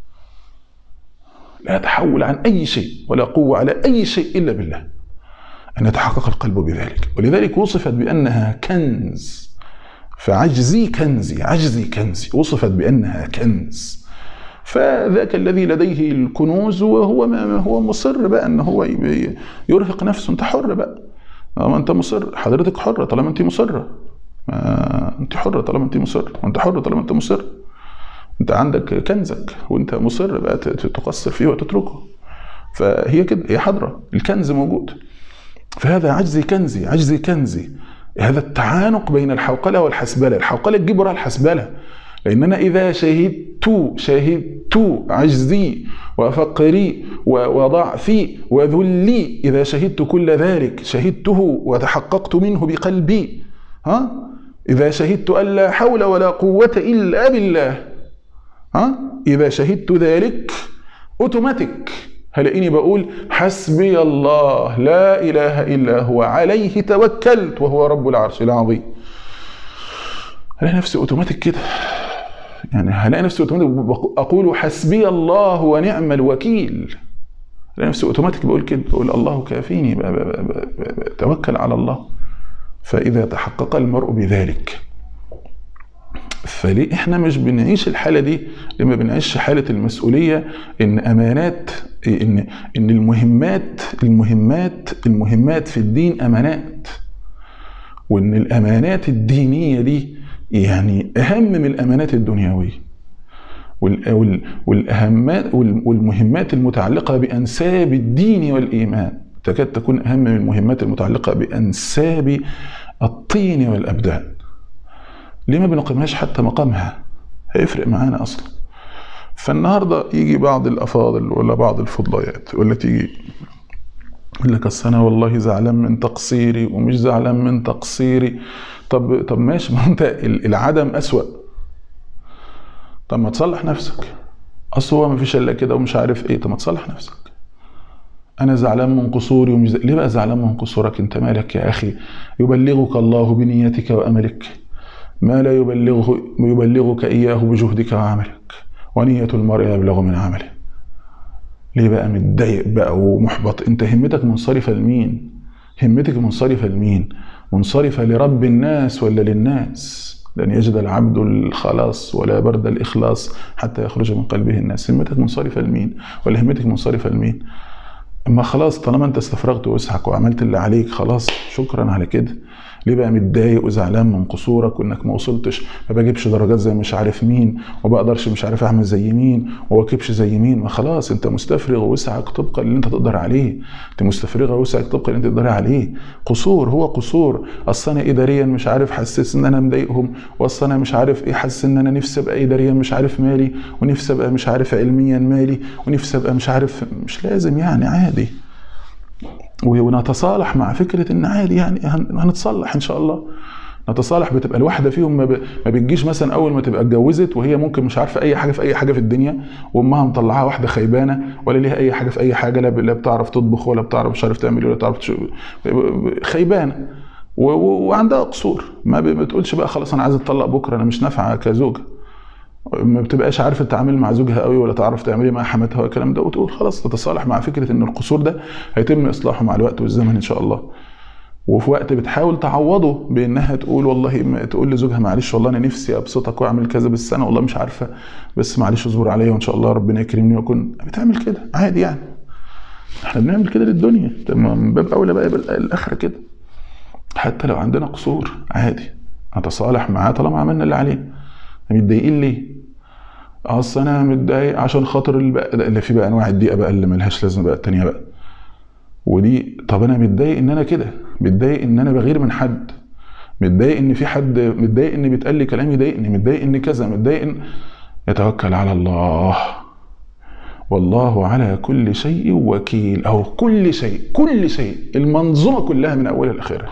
لا تحول عن اي شيء ولا قوة على اي شيء الا بالله ان يتحقق القلب بذلك ولذلك وصفت بانها كنز فعجزي كنزي عجزي كنزي وصفت بأنها كنز فذاك الذي لديه الكنوز وهو ما ما هو مصر بقى ان هو ي- يرهق نفسه انت حر بقى طالما انت مصر حضرتك حرة طالما انت مصرة ما انت حرة طالما انت مصر وانت حر طالما انت مصر انت عندك كنزك وانت مصر بقى ت- ت- تقصر فيه وتتركه فهي كده هي حاضرة الكنز موجود فهذا عجزي كنزي عجزي كنزي هذا التعانق بين الحوقلة والحسبلة الحوقلة تجيب وراها الحسبلة لأن أنا إذا شهدت شهدت عجزي وفقري و- وضعفي وذلي إذا شهدت كل ذلك شهدته وتحققت منه بقلبي ها إذا شهدت أن لا حول ولا قوة إلا بالله ها إذا شهدت ذلك أوتوماتيك هلاقيني بقول حسبي الله لا إله إلا هو عليه توكلت وهو رب العرش العظيم هلاقي نفسي أوتوماتيك كده يعني هلاقي نفسي أوتوماتيك بق- أقول حسبي الله ونعم الوكيل هلاقي نفسي أوتوماتيك بقول كده بقول الله كافيني ب- ب- ب- ب- ب- توكل على الله فإذا تحقق المرء بذلك فليه احنا مش بنعيش الحاله دي لما بنعيش حاله المسؤوليه ان امانات ان ان المهمات المهمات المهمات في الدين امانات وان الامانات الدينيه دي يعني اهم من الامانات الدنيويه وال- وال- والاهمات وال- والمهمات المتعلقه بانساب الدين والايمان تكاد تكون اهم من المهمات المتعلقه بانساب الطين والابدان ليه ما بنقيمهاش حتى مقامها هيفرق معانا اصلا فالنهارده يجي بعض الافاضل ولا بعض الفضليات ولا تيجي يقول لك اصل انا والله زعلان من تقصيري ومش زعلان من تقصيري طب طب ماشي ما انت ال- العدم اسوأ طب ما تصلح نفسك اصل هو ما فيش الا كده ومش عارف ايه طب ما تصلح نفسك انا زعلان من قصوري ومش ز... ليه بقى زعلان من قصورك انت مالك يا اخي يبلغك الله بنيتك واملك ما لا يبلغه يبلغك اياه بجهدك وعملك ونية المرء يبلغ من عمله ليه بقى متضايق بقى ومحبط انت همتك منصرفة لمين همتك منصرفة لمين منصرفة لرب الناس ولا للناس لن يجد العبد الخلاص ولا برد الإخلاص حتى يخرج من قلبه الناس همتك منصرفة لمين ولا همتك منصرفة لمين اما خلاص طالما انت استفرغت وسعك وعملت اللي عليك خلاص شكرا على كده ليه بقى متضايق وزعلان من قصورك وانك ما وصلتش ما بجيبش درجات زي مش عارف مين وما بقدرش مش عارف اعمل زي مين وما واكبش زي مين ما خلاص انت مستفرغ وسعك طبقا اللي انت تقدر عليه انت مستفرغه وسعك طبقا اللي انت تقدر عليه قصور هو قصور اصل انا اداريا مش عارف حاسس ان انا مضايقهم واصل انا مش عارف ايه حاسس ان انا نفسي ابقى اداريا مش عارف مالي ونفسي ابقى مش عارف علميا مالي ونفسي ابقى مش عارف مش لازم يعني عادي ونتصالح مع فكره ان عادي يعني هنتصلح ان شاء الله نتصالح بتبقى الواحده فيهم ما, ب... ما بتجيش مثلا اول ما تبقى اتجوزت وهي ممكن مش عارفه اي حاجه في اي حاجه في الدنيا وامها مطلعاها واحده خيبانه ولا ليها اي حاجه في اي حاجه لا, لا بتعرف تطبخ ولا بتعرف مش عارف تعمل ولا بتعرف تش... خيبانه و... و... وعندها قصور ما ب... بتقولش بقى خلاص انا عايز اتطلق بكره انا مش نافعه كزوجه ما بتبقاش عارفه تتعامل مع زوجها قوي ولا تعرف تعملي مع حماتها والكلام ده وتقول خلاص تتصالح مع فكره ان القصور ده هيتم اصلاحه مع الوقت والزمن ان شاء الله وفي وقت بتحاول تعوضه بانها تقول والله تقول لزوجها معلش والله انا نفسي ابسطك واعمل كذا بس انا والله مش عارفه بس معلش اصبر عليا وان شاء الله ربنا يكرمني واكون بتعمل كده عادي يعني احنا بنعمل كده للدنيا من باب اولى بقى الاخره كده حتى لو عندنا قصور عادي نتصالح معاه طالما عملنا اللي عليه متضايقين ليه؟ اصل انا متضايق عشان خاطر اللي في بقى انواع الضيقه بقى اللي ملهاش لازمه بقى التانيه بقى ودي طب انا متضايق ان انا كده متضايق ان انا بغير من حد متضايق ان في حد متضايق ان بيتقال لي كلام يضايقني متضايق ان كذا متضايق ان يتوكل على الله والله على كل شيء وكيل او كل شيء كل شيء المنظومه كلها من اولها لاخرها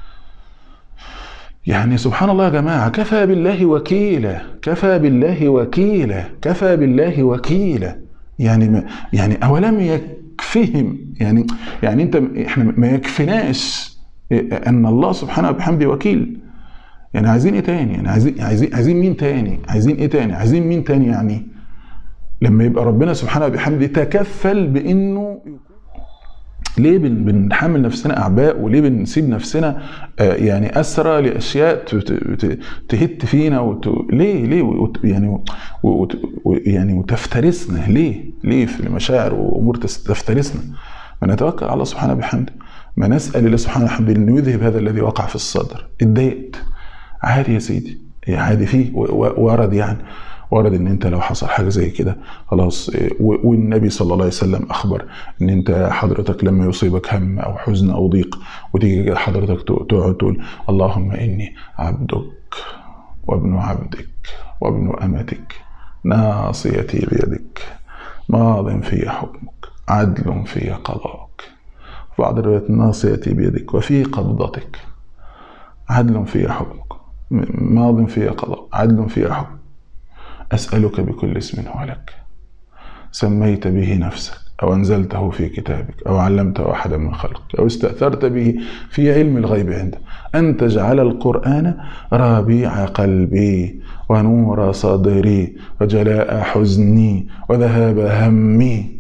يعني سبحان الله يا جماعة كفى بالله وكيلا كفى بالله وكيلا كفى بالله وكيلا يعني يعني أولم يكفهم يعني يعني أنت إحنا ما يكفناش أن الله سبحانه وبحمده وكيل يعني عايزين إيه تاني؟ يعني عايزين عايزين عايزين مين تاني؟ عايزين إيه تاني؟ عايزين مين تاني يعني؟ لما يبقى ربنا سبحانه وبحمده تكفل بإنه ليه بنحمل نفسنا اعباء وليه بنسيب نفسنا يعني اسرى لاشياء تهت فينا وت... ليه ليه وت... يعني و... يعني وتفترسنا ليه ليه في المشاعر وامور تفترسنا ما نتوكل على الله سبحانه بحمده ما نسال الله سبحانه وبحمده انه يذهب هذا الذي وقع في الصدر اتضايقت عادي يا سيدي عادي فيه ورد يعني ورد ان انت لو حصل حاجه زي كده خلاص والنبي صلى الله عليه وسلم اخبر ان انت حضرتك لما يصيبك هم او حزن او ضيق وتيجي كده حضرتك تقعد تقول اللهم اني عبدك وابن عبدك وابن امتك ناصيتي بيدك ماض في حكمك عدل في قضاءك بعض الروايات ناصيتي بيدك وفي قبضتك عدل في حكمك ماض في قضاء عدل في حكم أسألك بكل اسم هو لك سميت به نفسك أو أنزلته في كتابك أو علمته أحدا من خلقك أو استأثرت به في علم الغيب عندك أن تجعل القرآن ربيع قلبي ونور صدري وجلاء حزني وذهاب همي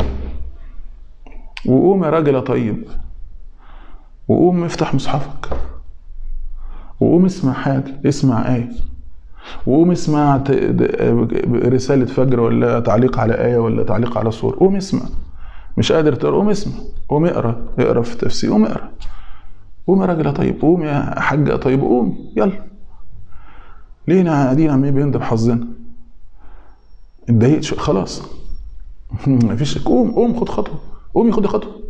وقوم يا راجل طيب وقوم افتح مصحفك وقوم اسمع حاجة اسمع آية وقوم اسمع رسالة فجر ولا تعليق على آية ولا تعليق على صورة قوم اسمع مش قادر تقرا قوم اسمع قوم اقرا اقرا في تفسير قوم اقرا قوم يا راجل طيب قوم يا حاجة طيب قوم يلا ليه قاعدين عمالين بيندب حظنا اتضايقت خلاص مفيش قوم قوم خد خطوة قومي خدي خطوة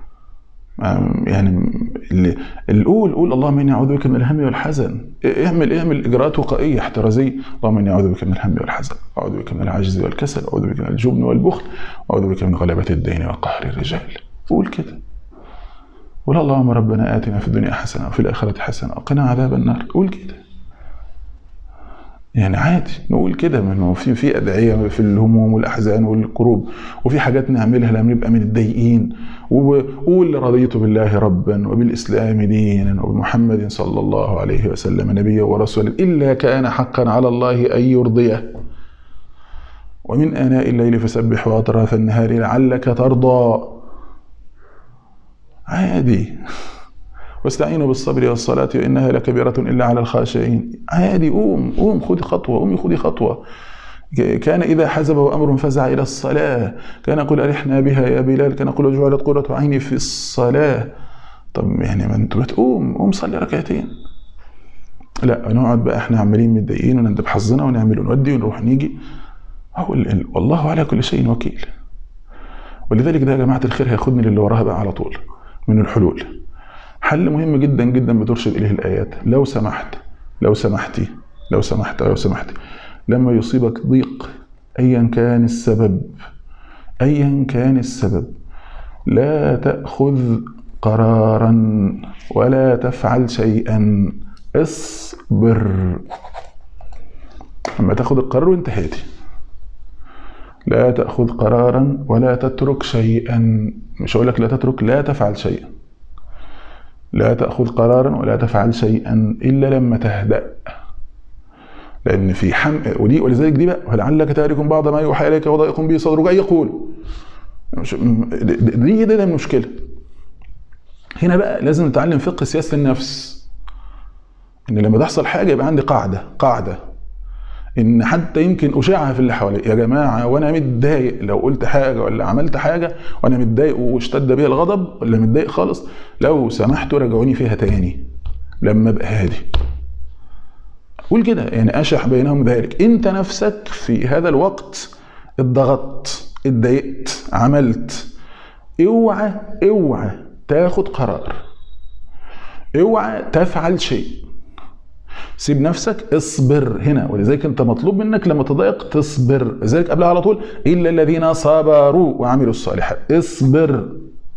يعني اللي قول قول اللهم اني اعوذ بك من الهم والحزن اعمل اعمل اجراءات وقائيه احترازيه اللهم اني اعوذ بك من الهم والحزن اعوذ بك من العجز والكسل اعوذ بك من الجبن والبخل اعوذ بك من غلبه الدين وقهر الرجال قول كده قول اللهم ربنا اتنا في الدنيا حسنه وفي الاخره حسنه وقنا عذاب النار قول كده يعني عادي نقول كده انه في في ادعيه في الهموم والاحزان والكروب وفي حاجات نعملها لما نبقى متضايقين وقول رضيت بالله ربا وبالاسلام دينا وبمحمد صلى الله عليه وسلم نبيا ورسولا الا كان حقا على الله ان يرضيه ومن اناء الليل فسبح واطراف النهار لعلك ترضى عادي واستعينوا بالصبر والصلاة وإنها لكبيرة إلا على الخاشعين عادي قوم قوم خذي خطوة قومي خذي خطوة كان إذا حزبه أمر فزع إلى الصلاة كان يقول أرحنا بها يا بلال كان يقول جعلت قرة عيني في الصلاة طب يعني ما انت بتقوم قوم صلي ركعتين لا نقعد بقى احنا عمالين متضايقين ونندب حظنا ونعمل ونودي ونروح نيجي هو ال- ال- والله على كل شيء وكيل ولذلك ده يا جماعه الخير هياخدني للي وراها بقى على طول من الحلول حل مهم جدا جدا بترشد اليه الايات لو سمحت لو سمحتي لو سمحت لو سمحتي لما يصيبك ضيق ايا كان السبب ايا كان السبب لا تاخذ قرارا ولا تفعل شيئا اصبر لما تاخذ القرار وانت هادي لا تاخذ قرارا ولا تترك شيئا مش هقول لك لا تترك لا تفعل شيئا لا تاخذ قرارا ولا تفعل شيئا الا لما تهدأ لان في حم ودي ولذلك دي بقى ولعلك تارك بعض ما يوحى اليك وضائق به صدرك ان يقول مش- دي دي, دي المشكله هنا بقى لازم نتعلم فقه سياسه النفس ان لما تحصل حاجه يبقى عندي قاعده قاعده ان حتى يمكن اشيعها في اللي حواليا يا جماعه وانا متضايق لو قلت حاجه ولا عملت حاجه وانا متضايق واشتد بي الغضب ولا متضايق خالص لو سمحتوا راجعوني فيها تاني لما ابقى هادي قول كده يعني اشح بينهم ذلك انت نفسك في هذا الوقت اتضغطت اتضايقت عملت اوعى اوعى تاخد قرار اوعى تفعل شيء سيب نفسك اصبر هنا ولذلك انت مطلوب منك لما تضايق تصبر لذلك قبلها على طول الا الذين صبروا وعملوا الصالحات اصبر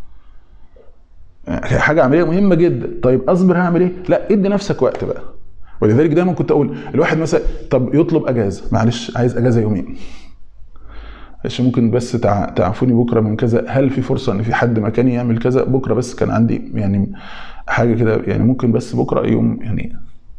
هي حاجه عمليه مهمه جدا طيب اصبر هعمل ايه لا ادي نفسك وقت بقى ولذلك دايما كنت اقول الواحد مثلا طب يطلب اجازه معلش عايز اجازه يومين معلش ممكن بس تع- تعفوني بكره من كذا هل في فرصه ان في حد مكاني يعمل كذا بكره بس كان عندي يعني حاجه كده يعني ممكن بس بكره يوم يعني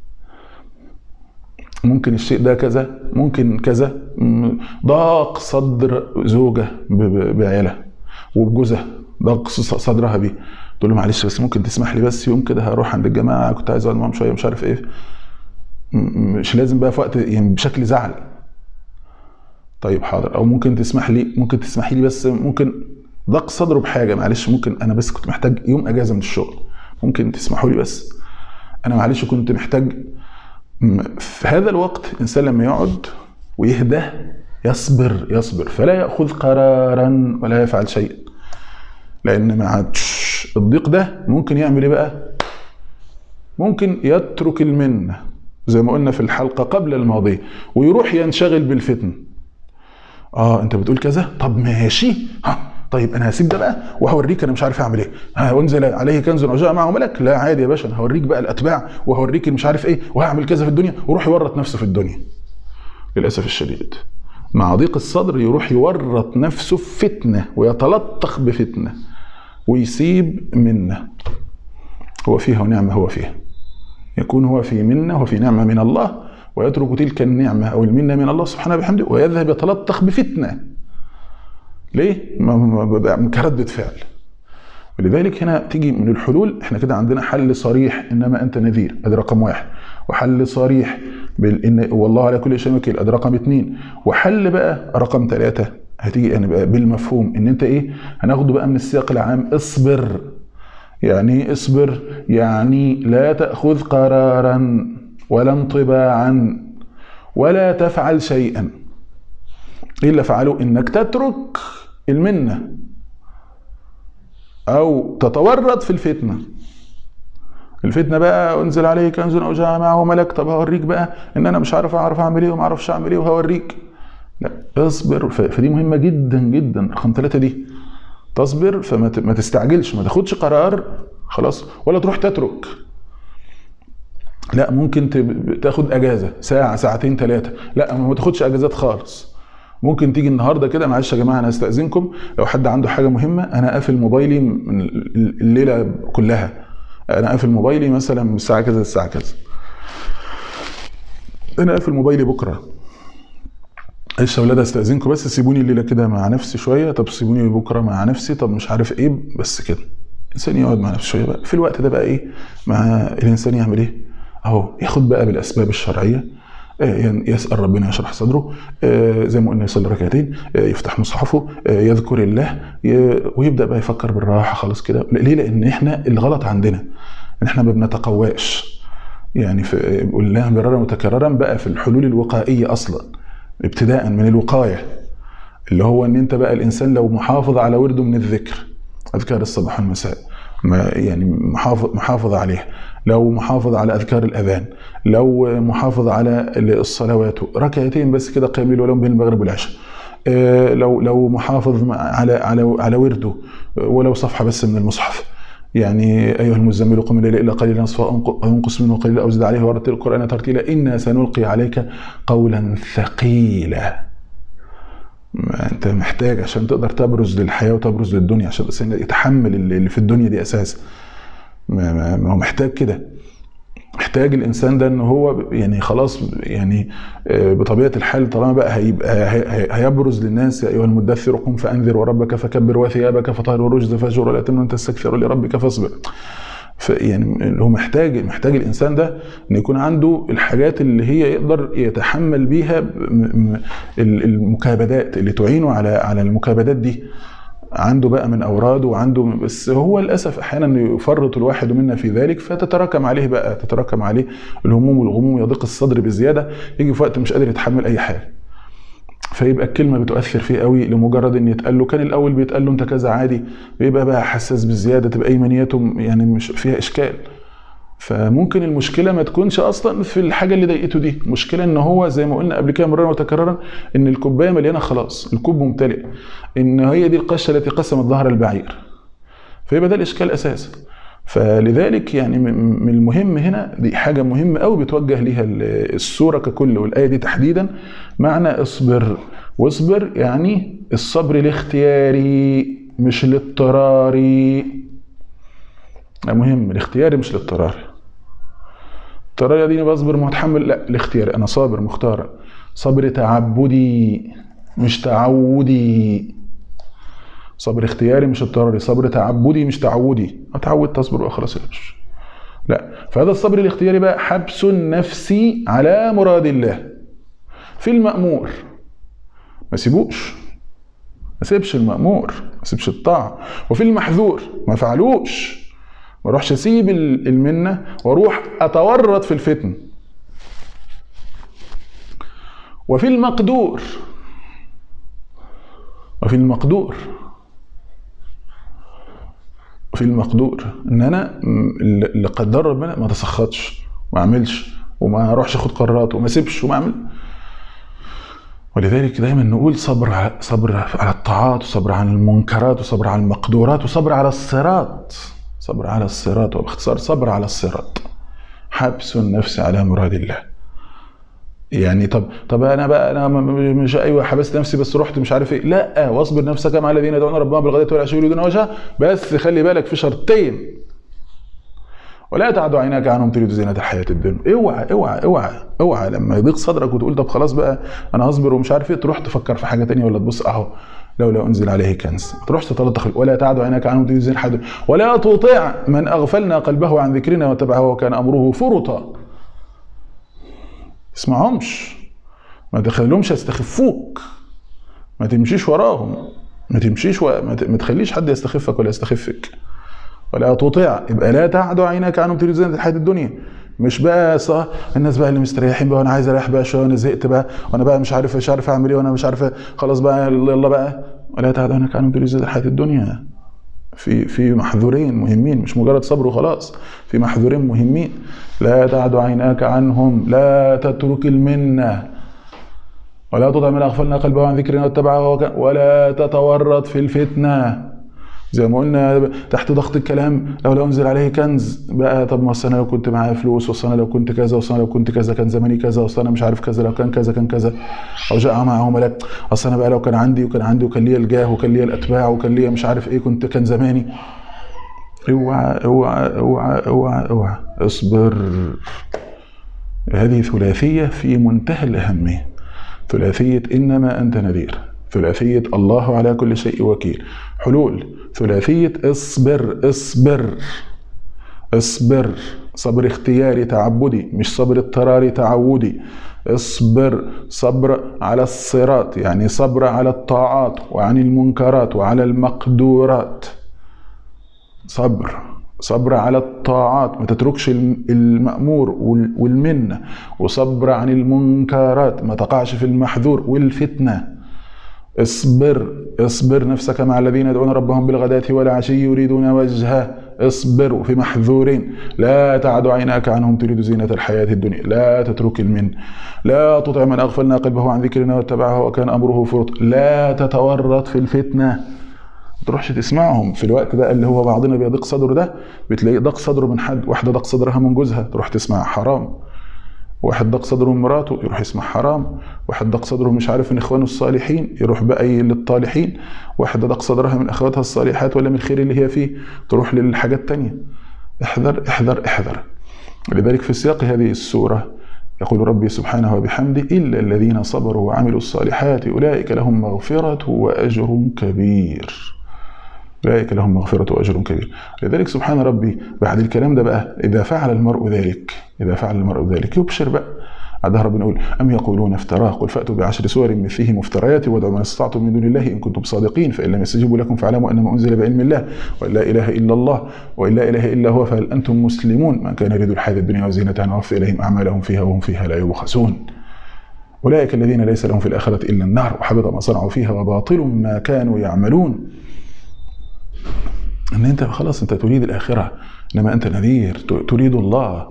ممكن الشيء ده كذا ممكن كذا م- ضاق صدر زوجة ب- ب- بعيالها وبجوزها ضاق ص- صدرها بيه تقول له معلش بس ممكن تسمح لي بس يوم كده هروح عند الجماعة كنت عايز اقعد معاهم شوية مش عارف ايه م- مش لازم بقى في وقت يعني بشكل زعل طيب حاضر او ممكن تسمح لي ممكن تسمحي لي بس ممكن ضاق صدره بحاجة معلش ممكن انا بس كنت محتاج يوم اجازة من الشغل ممكن تسمحوا لي بس انا معلش كنت محتاج في هذا الوقت الانسان لما يقعد ويهدى يصبر يصبر فلا ياخذ قرارا ولا يفعل شيئا لان مع تش- الضيق ده ممكن يعمل ايه بقى ممكن يترك المنه زي ما قلنا في الحلقه قبل الماضيه ويروح ينشغل بالفتن اه انت بتقول كذا طب ماشي ها طيب انا هسيب ده بقى وهوريك انا مش عارف اعمل ايه ها وانزل عليه كنز وجاء معه ملك لا عادي يا باشا انا هوريك بقى الاتباع وهوريك مش عارف ايه وهعمل كذا في الدنيا ويروح يورط نفسه في الدنيا للاسف الشديد مع ضيق الصدر يروح يورط نفسه في فتنه ويتلطخ بفتنه ويسيب منه هو فيها ونعمه هو فيها يكون هو في منه وفي نعمه من الله ويترك تلك النعمه او المنه من الله سبحانه بحمده ويذهب يتلطخ بفتنه ليه؟ ما- ما- ما- كردة فعل ولذلك هنا تيجي من الحلول احنا كده عندنا حل صريح انما انت نذير ادي رقم واحد وحل صريح بال ان والله على كل شيء وكيل ادي رقم اثنين وحل بقى رقم ثلاثه هتيجي يعني بقى بالمفهوم ان انت ايه هناخده بقى من السياق العام اصبر يعني إيه اصبر يعني لا تاخذ قرارا ولا انطباعا ولا تفعل شيئا ايه اللي فعله انك تترك المنه او تتورط في الفتنه الفتنه بقى انزل عليه كنز او جاء معه ملك طب هوريك بقى ان انا مش عارف اعرف اعمل ايه وما اعرفش اعمل ايه وهوريك لا اصبر ف- فدي مهمه جدا جدا رقم ثلاثه دي تصبر فما ت- ما تستعجلش ما تاخدش قرار خلاص ولا تروح تترك لا ممكن تب- تاخد اجازه ساعه ساعتين ثلاثه لا ما تاخدش اجازات خالص ممكن تيجي النهارده كده معلش يا جماعه انا استاذنكم لو حد عنده حاجه مهمه انا قافل موبايلي من الليله كلها انا قافل موبايلي مثلا من الساعه كذا للساعه كذا انا قافل موبايلي بكره معلش يا ولاد استاذنكم بس سيبوني الليله كده مع نفسي شويه طب سيبوني بكره مع نفسي طب مش عارف ايه بس كده الانسان يقعد مع نفسه شويه بقى في الوقت ده بقى ايه مع الانسان يعمل ايه اهو ياخد بقى بالاسباب الشرعيه آه، يسأل ربنا يشرح صدره آه، زي ما قلنا يصلي ركعتين آه، يفتح مصحفه آه، يذكر الله ي- ويبدأ بقى يفكر بالراحة خلاص كده ليه لأن احنا الغلط عندنا ان احنا ما بنتقواش يعني في قلناها مرارا متكررا بقى في الحلول الوقائية أصلا ابتداء من الوقاية اللي هو ان انت بقى الانسان لو محافظ على ورده من الذكر اذكار الصباح والمساء ما يعني محافظ محافظ عليها لو محافظ على اذكار الاذان لو محافظ على الصلوات ركعتين بس كده قيام الليل ولو بين المغرب والعشاء آه، لو لو محافظ على على على ورده ولو صفحه بس من المصحف يعني ايها المزمل قم الليل الا قليلا نصفه أو انقص منه قليلا او زد عليه ورتل القران ترتيلا انا سنلقي عليك قولا ثقيلا ما انت محتاج عشان تقدر تبرز للحياه وتبرز للدنيا عشان الانسان يتحمل اللي في الدنيا دي اساسا ما, ما, ما هو محتاج كده محتاج الانسان ده ان هو يعني خلاص يعني آه، بطبيعه الحال طالما بقى هيبقى هي- هي- هيبرز للناس يا ايها المدثر قم فانذر وربك فكبر وثيابك فطهر والرجز فاجر ولا تمنن تستكثر لربك فاصبر فيعني هو محتاج محتاج الانسان ده ان يكون عنده الحاجات اللي هي يقدر يتحمل بيها م- م- المكابدات اللي تعينه على على المكابدات دي عنده بقى من اوراده وعنده بس هو للاسف احيانا يفرط الواحد منا في ذلك فتتراكم عليه بقى تتراكم عليه الهموم والغموم يضيق الصدر بزياده يجي في وقت مش قادر يتحمل اي حاجه فيبقى الكلمه بتؤثر فيه قوي لمجرد ان يتقال له كان الاول بيتقال له انت كذا عادي بيبقى بقى حساس بزياده تبقى ايمانياته يعني مش فيها اشكال فممكن المشكله ما تكونش اصلا في الحاجه اللي ضايقته دي المشكله ان هو زي ما قلنا قبل كده مرارا وتكرارا ان الكوبايه مليانه خلاص الكوب ممتلئ ان هي دي القشه التي قسمت ظهر البعير فيبقى ده الاشكال اساسا فلذلك يعني من من المهم هنا دي حاجه مهمه قوي بتوجه ليها ال- السوره ككل والايه دي تحديدا معنى اصبر واصبر يعني الصبر الاختياري مش الاضطراري ده مهم الاختياري مش الاضطراري الاضطراري دي بصبر متحمل لا الاختياري انا صابر مختار صبر تعبدي مش تعودي صبر اختياري مش اضطراري صبر تعبدي مش تعودي اتعود تصبر واخلص الامر لا فهذا الصبر الاختياري بقى حبس النفس على مراد الله في المأمور ما سيبوش ما سيبش المأمور ما سيبش الطاعة وفي المحذور ما فعلوش ما اروحش اسيب ال- المنة واروح اتورط في الفتن وفي المقدور وفي المقدور وفي المقدور ان انا م- اللي قدر ربنا ما تسخطش ما اعملش وما اروحش اخد قرارات وما اسيبش وما اعمل ولذلك دايما نقول صبر ع- صبر على الطاعات وصبر على المنكرات وصبر على المقدورات وصبر على الصراط صبر على الصراط وباختصار صبر على الصراط حبس النفس على مراد الله يعني طب طب انا بقى انا م- م- مش ايوه حبست نفسي بس رحت مش عارف ايه لا واصبر نفسك مع الذين يدعون ربهم بالغداة والعشي يريدون وجهه بس خلي بالك في شرطين ولا تعد عيناك عنهم تريد زينة الحياة الدنيا اوعى اوعى اوعى اوعى لما يضيق صدرك وتقول طب خلاص بقى انا هصبر ومش عارف ايه تروح تفكر في حاجة تانية ولا تبص اهو لولا انزل عليه كنز ما تروحش تتلطخ ولا تعد عيناك عنهم تريد زينة الحياة الدنيا ولا تطيع من اغفلنا قلبه عن ذكرنا واتبع هواه وكان امره فرطا اسمعهمش ما تخليهمش يستخفوك ما تمشيش وراهم ما تمشيش و... ما, ت... ما تخليش حد يستخفك ولا يستخفك ولا تطيع يبقى لا تعد عيناك عنهم تريد زينة الحياة الدنيا مش بقى صح الناس بقى اللي مستريحين بقى وانا عايز اريح بقى شويه وانا زهقت بقى وانا بقى مش عارف مش عارف اعمل ايه وانا مش عارف خلاص بقى يلا بقى ولا تعد عينك عنهم تريد زينة الحياة الدنيا في في محذورين مهمين مش مجرد صبر وخلاص في محذورين مهمين لا تعد عيناك عنهم لا تترك المنه ولا تطع من اغفلنا قلبه عن ذكرنا واتبع هواه وكان- ولا تتورط في الفتنه زي ما قلنا تحت ضغط الكلام لو انزل عليه كنز بقى طب ما أصل انا لو كنت معايا فلوس واصل انا لو كنت كذا واصل انا لو كنت كذا كان زماني كذا واصل انا مش عارف كذا لو كان كذا كان كذا او جاء معه ملاك اصل انا بقى لو كان عندي وكان عندي وكان ليا الجاه وكان ليا الاتباع وكان ليا مش عارف ايه كنت كان زماني اوعى اوعى اوعى اوعى اوعى اصبر هذه ثلاثية في منتهى الأهمية ثلاثية إنما أنت نذير ثلاثية الله على كل شيء وكيل حلول ثلاثية اصبر اصبر اصبر صبر اختياري تعبدي مش صبر اضطراري تعودي اصبر صبر على الصراط يعني صبر على الطاعات وعن المنكرات وعلى المقدورات صبر صبر على الطاعات ما تتركش المأمور والمنة وصبر عن المنكرات ما تقعش في المحذور والفتنة اصبر اصبر نفسك مع الذين يدعون ربهم بالغداة والعشي يريدون وجهه اصبر وفي محذورين لا تعد عيناك عنهم تريد زينة الحياة الدنيا لا تترك المن لا تطع من أغفلنا قلبه عن ذكرنا واتبعها وكان أمره فرط لا تتورط في الفتنة تروحش تسمعهم في الوقت ده اللي هو بعضنا بيضيق صدره ده بتلاقيه ضاق صدره من حد واحده ضاق صدرها من جوزها تروح تسمع حرام واحد ضاق صدره من مراته يروح يسمع حرام واحد ضاق صدره مش عارف من اخوانه الصالحين يروح بقى للطالحين واحده ضاق صدرها من اخواتها الصالحات ولا من الخير اللي هي فيه تروح للحاجات التانية احذر احذر احذر لذلك في سياق هذه السوره يقول ربي سبحانه وبحمده إلا الذين صبروا وعملوا الصالحات أولئك لهم مغفرة وأجر كبير أولئك لهم مغفرة وأجر كبير لذلك سبحان ربي بعد الكلام ده بقى إذا فعل المرء ذلك إذا فعل المرء ذلك يبشر بقى بعدها ربنا يقول أم يقولون افتراه قل فأتوا بعشر سور مثله مفتريات وادعوا من استطعتم من دون الله إن كنتم صادقين فإن لم يستجيبوا لكم فاعلموا أنما أنزل بعلم الله وإن لا إله إلا الله وإن لا إله إلا هو فهل أنتم مسلمون من كان يريد الحياة الدنيا وزينتها نوفي إليهم أعمالهم فيها وهم فيها لا يبخسون أولئك الذين ليس لهم في الآخرة إلا النار وحبط ما صنعوا فيها وباطل ما كانوا يعملون ان انت خلاص انت تريد الاخره انما انت نذير تريد الله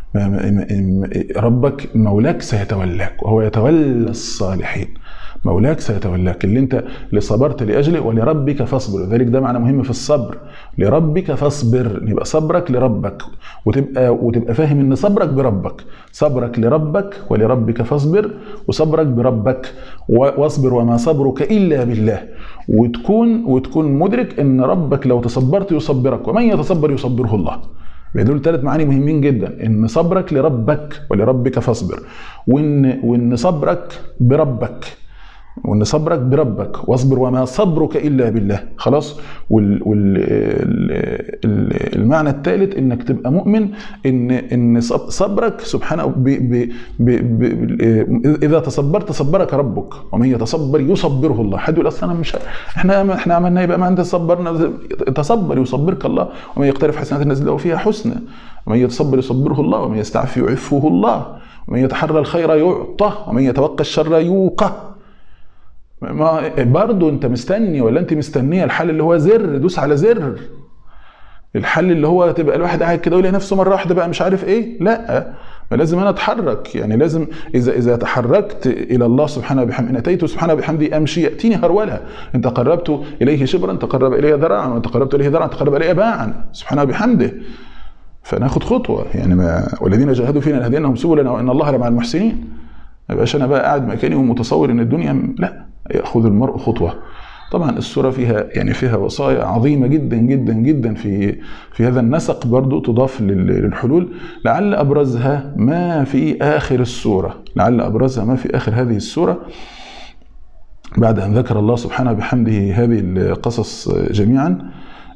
ربك مولاك سيتولاك وهو يتولى الصالحين مولاك سيتولاك اللي انت اللي صبرت لاجله ولربك فاصبر ذلك ده معنى مهم في الصبر لربك فاصبر يبقى صبرك لربك وتبقى وتبقى فاهم ان صبرك بربك صبرك لربك ولربك فاصبر وصبرك بربك واصبر وما صبرك الا بالله وتكون وتكون مدرك ان ربك لو تصبرت يصبرك ومن يتصبر يصبره الله دول ثلاث معاني مهمين جدا ان صبرك لربك ولربك فاصبر وان وان صبرك بربك وان صبرك بربك واصبر وما صبرك الا بالله خلاص والمعنى الثالث انك تبقى مؤمن ان ان صبرك سبحانه ب ب ب ب اذا تصبرت صبرك ربك ومن يتصبر يصبره الله حد يقول اصل انا مش احنا احنا عملنا يبقى ما انت صبرنا تصبر يصبرك الله ومن يقترف حسنات الناس له فيها حسنى ومن يتصبر يصبره الله ومن يستعفي يعفه الله ومن يتحرى الخير يعطى ومن يتوقى الشر يوقى ما برضه انت مستني ولا انت مستنيه الحل اللي هو زر دوس على زر الحل اللي هو تبقى الواحد قاعد كده ويلاقي نفسه مره واحده بقى مش عارف ايه لا ما لازم انا اتحرك يعني لازم اذا اذا تحركت الى الله سبحانه وبحمده ان اتيت سبحانه وبحمده امشي ياتيني هرولا ان تقربت اليه شبرا تقرب الي ذراعا وان تقربت اليه ذراعا تقرب الي باعا سبحانه وبحمده فناخد خطوه يعني ما والذين جاهدوا فينا لهدينهم سبلنا وان الله لمع المحسنين ما يبقاش انا بقى قاعد مكاني ومتصور ان الدنيا لا ياخذ المرء خطوه طبعا السورة فيها يعني فيها وصايا عظيمة جدا جدا جدا في في هذا النسق برضو تضاف للحلول لعل أبرزها ما في آخر السورة لعل أبرزها ما في آخر هذه السورة بعد أن ذكر الله سبحانه بحمده هذه القصص جميعا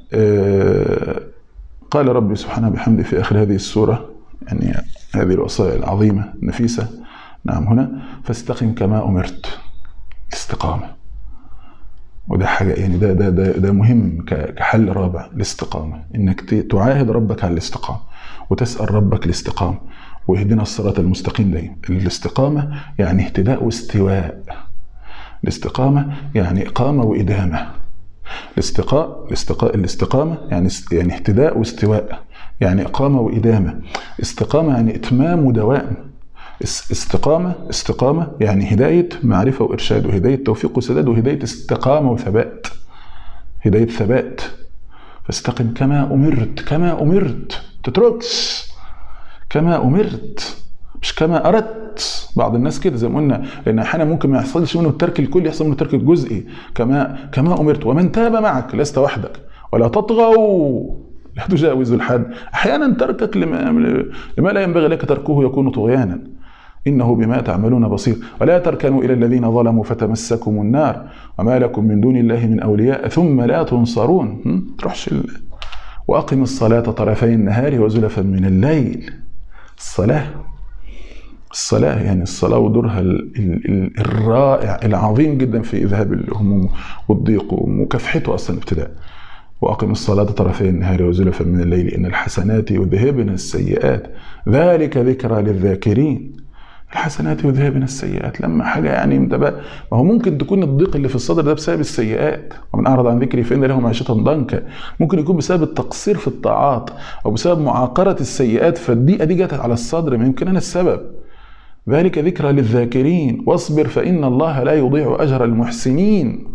قال ربي سبحانه بحمده في آخر هذه السورة يعني هذه الوصايا العظيمة النفيسة نعم هنا فاستقم كما أمرت الاستقامة وده حاجة يعني ده ده ده, ده مهم كحل رابع الاستقامة انك تعاهد ربك على الاستقامة وتسأل ربك الاستقامة واهدنا الصراط المستقيم دايما الاستقامة يعني اهتداء واستواء الاستقامة يعني إقامة وإدامة الاستقاء الاستقاء الاستقامة يعني يعني اهتداء واستواء يعني إقامة وإدامة استقامة يعني إتمام ودوام استقامة استقامة يعني هداية معرفة وإرشاد وهداية توفيق وسداد وهداية استقامة وثبات هداية ثبات فاستقم كما أمرت كما أمرت تتركش كما أمرت مش كما أردت بعض الناس كده زي ما قلنا لأن أحيانا ممكن ما يحصلش منه الترك الكلي يحصل منه الترك الجزئي كما كما أمرت ومن تاب معك لست وحدك ولا تطغوا لا تجاوزوا الحد أحيانا تركك لما, لما لا ينبغي لك تركه يكون طغيانا إنه بما تعملون بصير ولا تركنوا إلى الذين ظلموا فتمسكم النار وما لكم من دون الله من أولياء ثم لا تنصرون تروحش ال... وأقم الصلاة طرفي النهار وزلفا من الليل الصلاة الصلاة يعني الصلاة ودورها ال- ال- ال- الرائع العظيم جدا في إذهاب الهموم والضيق ومكافحته أصلا ابتداء وأقم الصلاة طرفي النهار وزلفا من الليل إن الحسنات يذهبن السيئات ذلك ذكرى للذاكرين الحسنات يذهبن السيئات لما حاجة يعني انت بقى ما هو ممكن تكون الضيق اللي في الصدر ده بسبب السيئات ومن أعرض عن ذكري فإن له معيشة ضنكا ممكن يكون بسبب التقصير في الطاعات أو بسبب معاقرة السيئات فالضيقة دي جت على الصدر ما يمكن أنا السبب ذلك ذكرى للذاكرين واصبر فإن الله لا يضيع أجر المحسنين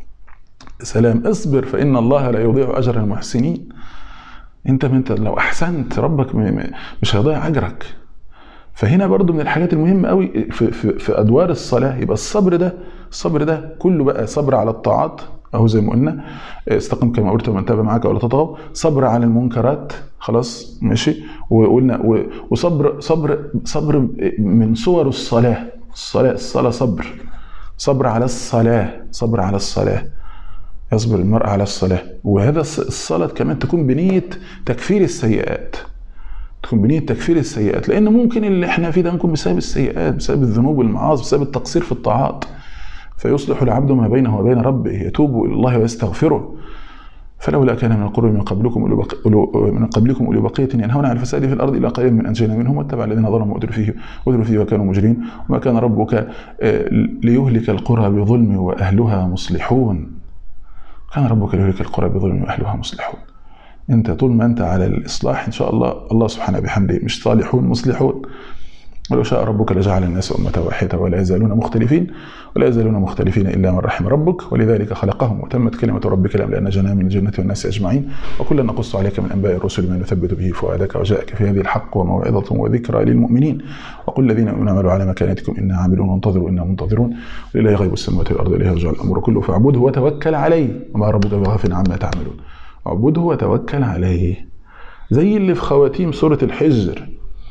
سلام اصبر فإن الله لا يضيع أجر المحسنين انت انت لو احسنت ربك م- م- مش هيضيع اجرك فهنا برضو من الحاجات المهمة قوي في, في, في أدوار الصلاة يبقى الصبر ده الصبر ده كله بقى صبر على الطاعات أهو زي ما قلنا استقم كما قلت ومن تاب معك ولا تطغوا صبر على المنكرات خلاص ماشي وقلنا و- وصبر صبر صبر من صور الصلاة الصلاة الصلاة صبر صبر على الصلاة صبر على الصلاة يصبر المرء على الصلاة وهذا الص- الصلاة كمان تكون بنية تكفير السيئات تكون بنية تكفير السيئات لأن ممكن اللي احنا فيه ده ممكن بسبب السيئات بسبب الذنوب والمعاصي بسبب التقصير في الطاعات فيصلح العبد ما بينه وبين ربه يتوب إلى الله ويستغفره فلولا كان من القرون من قبلكم أولو بق... أولو من قبلكم أولو بقية ينهون عن الفساد في الأرض إلا قليلا من أنجينا منهم واتبع الذين ظلموا وأتروا فيه وأتروا فيه وكانوا مجرمين وما كان ربك آه، ليهلك القرى بظلم وأهلها مصلحون كان ربك ليهلك القرى بظلم وأهلها مصلحون انت طول ما انت على الاصلاح ان شاء الله الله سبحانه بحمده مش صالحون مصلحون ولو شاء ربك لجعل الناس أمة واحدة ولا يزالون مختلفين ولا يزالون مختلفين إلا من رحم ربك ولذلك خلقهم وتمت كلمة ربك لأن جنى من الجنة والناس أجمعين وكلا نقص عليك من أنباء الرسل ما نثبت به فؤادك وجاءك في هذه الحق وموعظة وذكرى للمؤمنين وقل الذين يؤمنون اعملوا على مكانتكم إنا عاملون وانتظروا إنا منتظرون ولله غيب السماوات والأرض إليه يرجع الأمر كله فاعبده وتوكل عليه وما ربك بغافل عما تعملون اعبده وتوكل عليه زي اللي في خواتيم سورة الحجر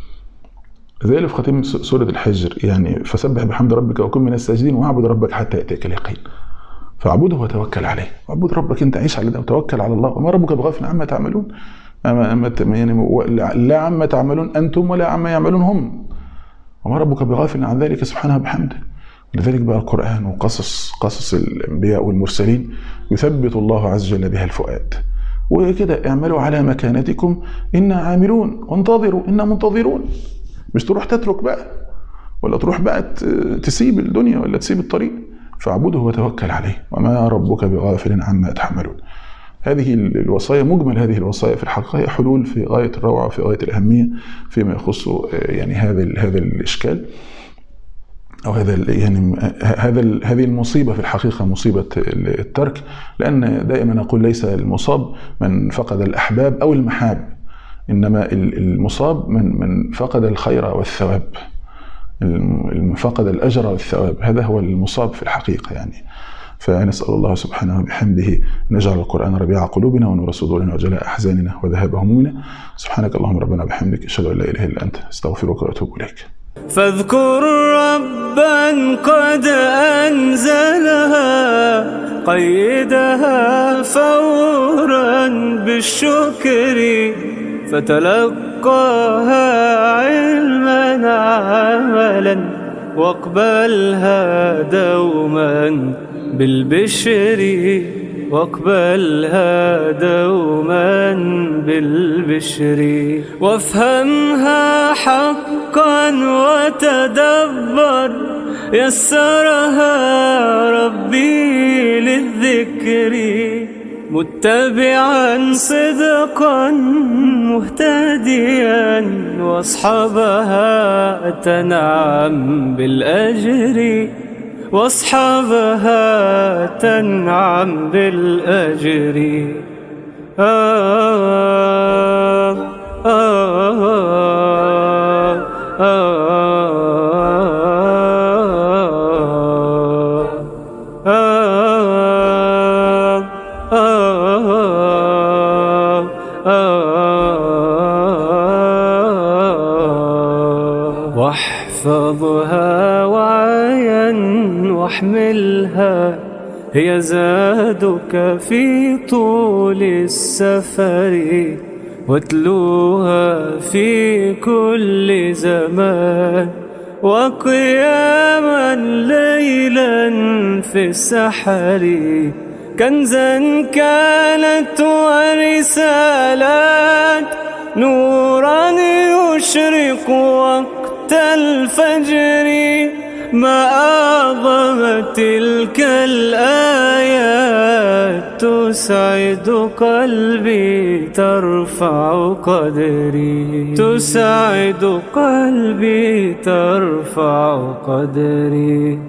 زي اللي في خواتيم س- سورة الحجر يعني فسبح بحمد ربك وكن من الساجدين واعبد ربك حتى يأتيك اليقين فاعبده وتوكل عليه اعبد ربك انت عيش على ده وتوكل على الله وما ربك بغافل عما تعملون أما أما ت- يعني و- لا عما تعملون انتم ولا عما يعملون هم وما ربك بغافل عن ذلك سبحانه بحمده لذلك بقى القرآن وقصص قصص الأنبياء والمرسلين يثبت الله عز وجل بها الفؤاد وكده اعملوا على مكانتكم إنا عاملون وانتظروا إنا منتظرون مش تروح تترك بقى ولا تروح بقى ت- تسيب الدنيا ولا تسيب الطريق فاعبده وتوكل عليه وما ربك بغافل عما تعملون هذه الوصايا مجمل هذه الوصايا في الحقيقة هي حلول في غاية الروعة وفي غاية الأهمية فيما يخص آه، يعني هذا ال- هذا الإشكال او هذا ال- يعني هذا ال- هذه المصيبه في الحقيقه مصيبه ال- الترك لان دائما اقول ليس المصاب من فقد الاحباب او المحاب انما ال- المصاب من من فقد الخير والثواب الم- فقد الاجر والثواب هذا هو المصاب في الحقيقه يعني فنسال الله سبحانه وبحمده ان يجعل القران ربيع قلوبنا ونور صدورنا وجلاء احزاننا وذهاب همومنا سبحانك اللهم ربنا وبحمدك اشهد ان لا اله الا انت استغفرك واتوب اليك فاذكر ربا قد أنزلها قيدها فورا بالشكر فتلقاها علما عملا واقبلها دوما بالبشر واقبلها دوما بالبشر وافهمها حقا وتدبر يسرها ربي للذكر متبعا صدقا مهتديا واصحابها تنعم بالاجر واصحابها تنعم بالاجر آه آه آه آه آه آه واحفظها وعيا واحملها هي زادك في طول السفر واتلوها في كل زمان وقياما ليلا في السحر كنزا كانت ورسالات نورا يشرق وقت الفجر ما أعظم تلك الآيات تسعد قلبي ترفع قدري تسعد قلبي ترفع قدري